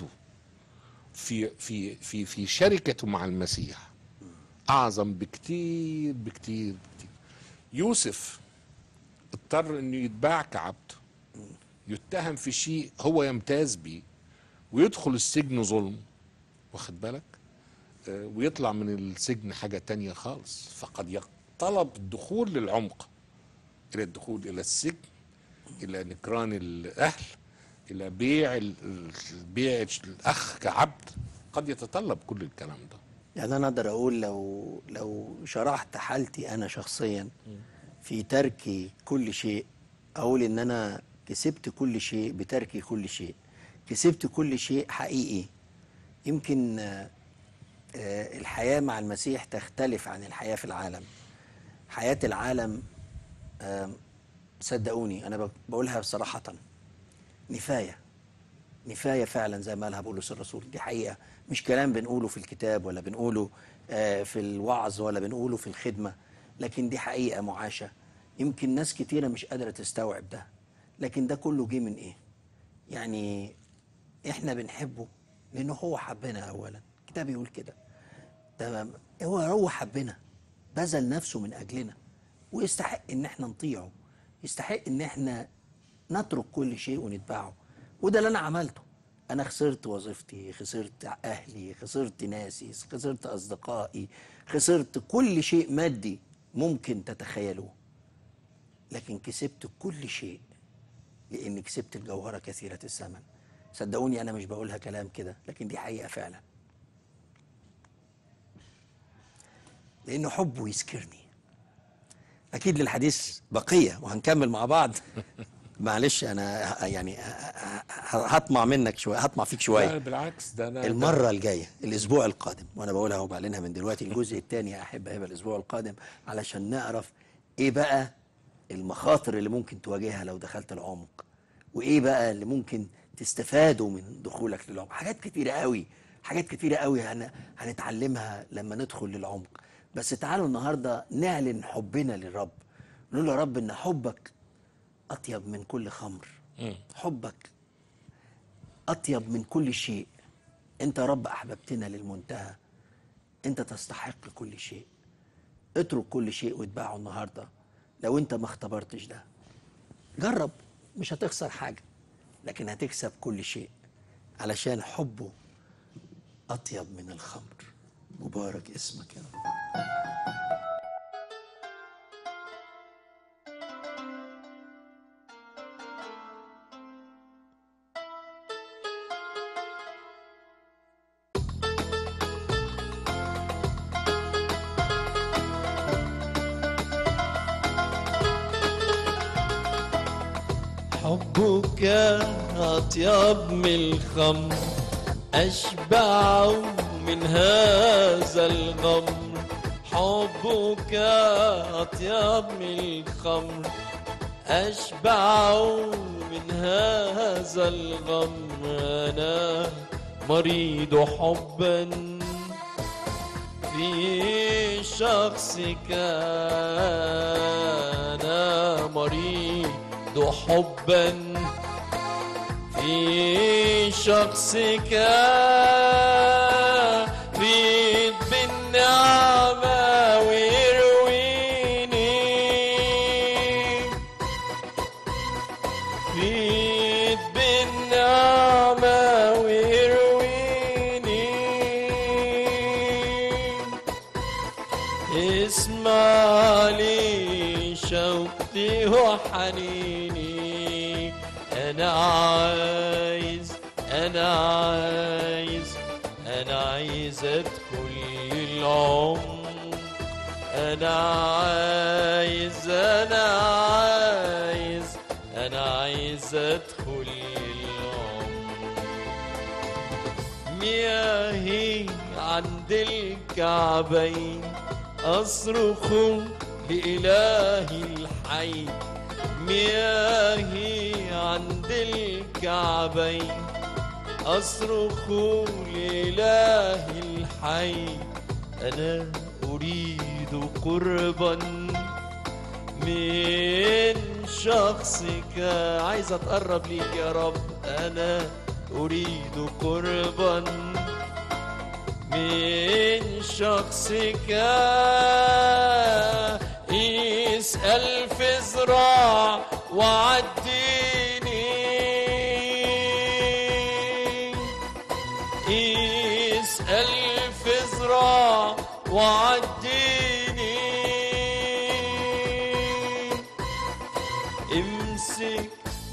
S2: في في في في شركته مع المسيح اعظم بكتير بكتير بكتير يوسف اضطر انه يتباع كعبد يتهم في شيء هو يمتاز بيه ويدخل السجن ظلم واخد بالك آه، ويطلع من السجن حاجة تانية خالص فقد يق- طلب الدخول للعمق إلى الدخول إلى السجن إلى نكران الأهل إلى بيع ال- ال- بيع الأخ كعبد قد يتطلب كل الكلام ده
S1: يعني انا اقدر اقول لو لو شرحت حالتي انا شخصيا في ترك كل شيء اقول ان انا كسبت كل شيء بترك كل شيء كسبت كل شيء حقيقي يمكن آه، آه، الحياة مع المسيح تختلف عن الحياة في العالم حياة العالم آم، صدقوني أنا ب- بقولها صراحة نفاية نفاية فعلا زي ما قالها بولس الرسول دي حقيقة مش كلام بنقوله في الكتاب ولا بنقوله آه، في الوعظ ولا بنقوله في الخدمة لكن دي حقيقة معاشة يمكن ناس كتيرة مش قادرة تستوعب ده لكن ده كله جه من ايه يعني احنا بنحبه لانه هو حبنا اولا الكتاب يقول كده تمام هو هو حبنا بذل نفسه من اجلنا ويستحق ان احنا نطيعه يستحق ان احنا نترك كل شيء ونتبعه وده اللي انا عملته انا خسرت وظيفتي خسرت اهلي خسرت ناسي خسرت اصدقائي خسرت كل شيء مادي ممكن تتخيلوه لكن كسبت كل شيء لاني كسبت الجوهره كثيره الثمن صدقوني انا مش بقولها كلام كده لكن دي حقيقه فعلا لانه حبه يسكرني اكيد للحديث بقيه وهنكمل مع بعض معلش انا ه- يعني ه- ه- هطمع منك شويه هطمع فيك
S2: لا
S1: شويه
S2: بالعكس ده انا
S1: المره الجايه الاسبوع القادم وانا بقولها وبعلنها من دلوقتي الجزء الثاني يا احب هيبقى الاسبوع القادم علشان نعرف ايه بقى المخاطر اللي ممكن تواجهها لو دخلت العمق وايه بقى اللي ممكن تستفادوا من دخولك للعمق حاجات كتيرة قوي حاجات كتيرة قوي هن... هنتعلمها لما ندخل للعمق بس تعالوا النهاردة نعلن حبنا للرب نقول له يا رب ان حبك اطيب من كل خمر حبك اطيب من كل شيء انت يا رب احببتنا للمنتهى انت تستحق كل شيء اترك كل شيء واتبعه النهارده لو انت ما اختبرتش ده جرب مش هتخسر حاجه لكن هتكسب كل شيء علشان حبه اطيب من الخمر مبارك اسمك يا رب
S3: حبك أطيب من الخمر أشبع من هذا الغمر حبك أطيب من الخمر أشبع من هذا الغمر أنا مريض حبا في شخصك أنا مريض حبا في شخصك ريد بالنعمة ويرويني ريد بالنعمة ويرويني اسمع لي شوقي وحنيني انا عايز انا عايز انا عايز ادخل العمق انا عايز انا عايز انا عايز ادخل العمق مياهي عند الكعبين أصرخ لإلهي الحي مياهي عند الكعبين أصرخ لإلهي الحي أنا أريد قربا من شخصك عايز أتقرب ليك يا رب أنا أريد قربا من شخصك اسأل في زراع وعديني اسأل في زراع وعديني امسك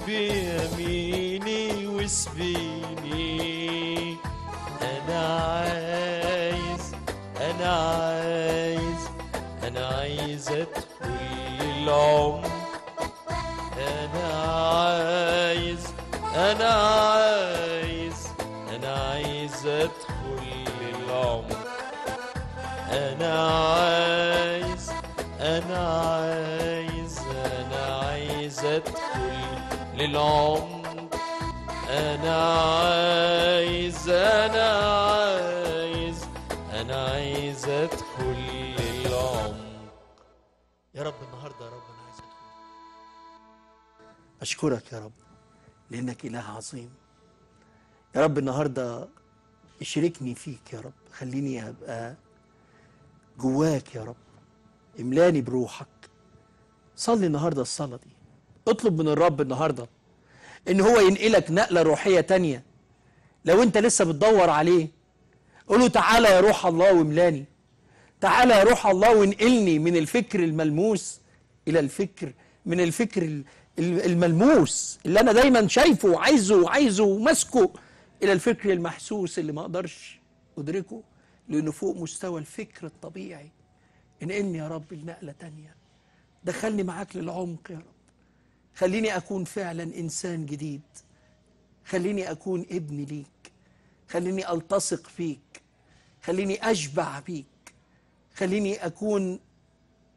S3: بيميني واسبيني انا عايز انا عايز انا عايز ادخل العمق انا عايز انا عايز انا عايز ادخل العمق انا عايز انا عايز انا عايز ادخل للعمق انا عايز انا عايز انا عايز ادخل للعمق يا رب النهارده يا رب انا عايز ادخل
S1: أشكرك يا رب لأنك إله عظيم يا رب النهاردة اشركني فيك يا رب خليني أبقى جواك يا رب املاني بروحك صلي النهاردة الصلاة دي اطلب من الرب النهاردة ان هو ينقلك نقلة روحية تانية لو انت لسه بتدور عليه قول له تعالى يا روح الله واملاني تعالى يا روح الله وانقلني من الفكر الملموس الى الفكر من الفكر ال- ال- الملموس اللي انا دايما شايفه وعايزه وعايزه وماسكه الى الفكر المحسوس اللي ما اقدرش ادركه لانه فوق مستوى الفكر الطبيعي انقلني يا رب لنقله تانية دخلني معاك للعمق يا رب خليني اكون فعلا انسان جديد خليني اكون ابن ليك خليني التصق فيك خليني اشبع بيك خليني اكون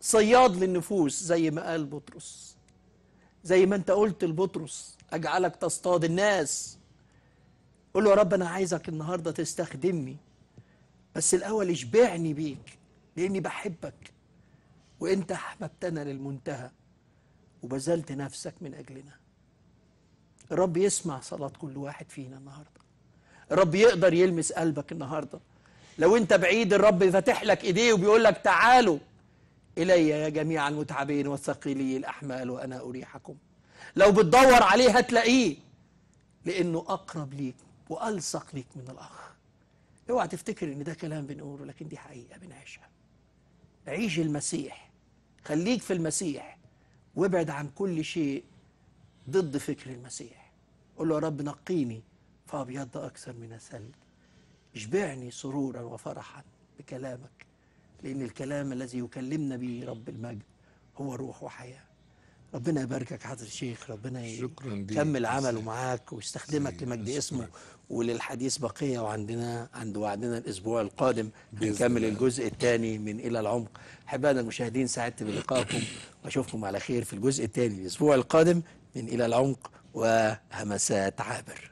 S1: صياد للنفوس زي ما قال بطرس زي ما انت قلت لبطرس اجعلك تصطاد الناس قول له يا رب انا عايزك النهارده تستخدمني بس الاول اشبعني بيك لاني بحبك وانت احببتنا للمنتهى وبذلت نفسك من اجلنا الرب يسمع صلاة كل واحد فينا النهارده الرب يقدر يلمس قلبك النهارده لو انت بعيد الرب فاتح لك ايديه وبيقول لك تعالوا الي يا جميع المتعبين والثقيلي الاحمال وانا اريحكم لو بتدور عليه هتلاقيه لانه اقرب ليك والصق ليك من الاخ اوعى تفتكر ان ده كلام بنقوله لكن دي حقيقه بنعيشها عيش المسيح خليك في المسيح وابعد عن كل شيء ضد فكر المسيح قول له يا رب نقيني فابيض اكثر من الثلج اشبعني سرورا وفرحا بكلامك لان الكلام الذي يكلمنا به رب المجد هو روح وحياه ربنا يباركك حضرة الشيخ ربنا
S2: شكراً ليك.
S1: يكمل عمله معاك ويستخدمك
S2: سيدي،
S1: لمجد
S2: شكراً.
S1: اسمه وللحديث بقيه وعندنا عند وعدنا الاسبوع القادم
S2: بإذن
S1: هنكمل
S2: الله.
S1: الجزء الثاني من الى العمق احبائنا المشاهدين سعدت بلقائكم واشوفكم على خير في الجزء الثاني الاسبوع القادم من الى العمق وهمسات عابر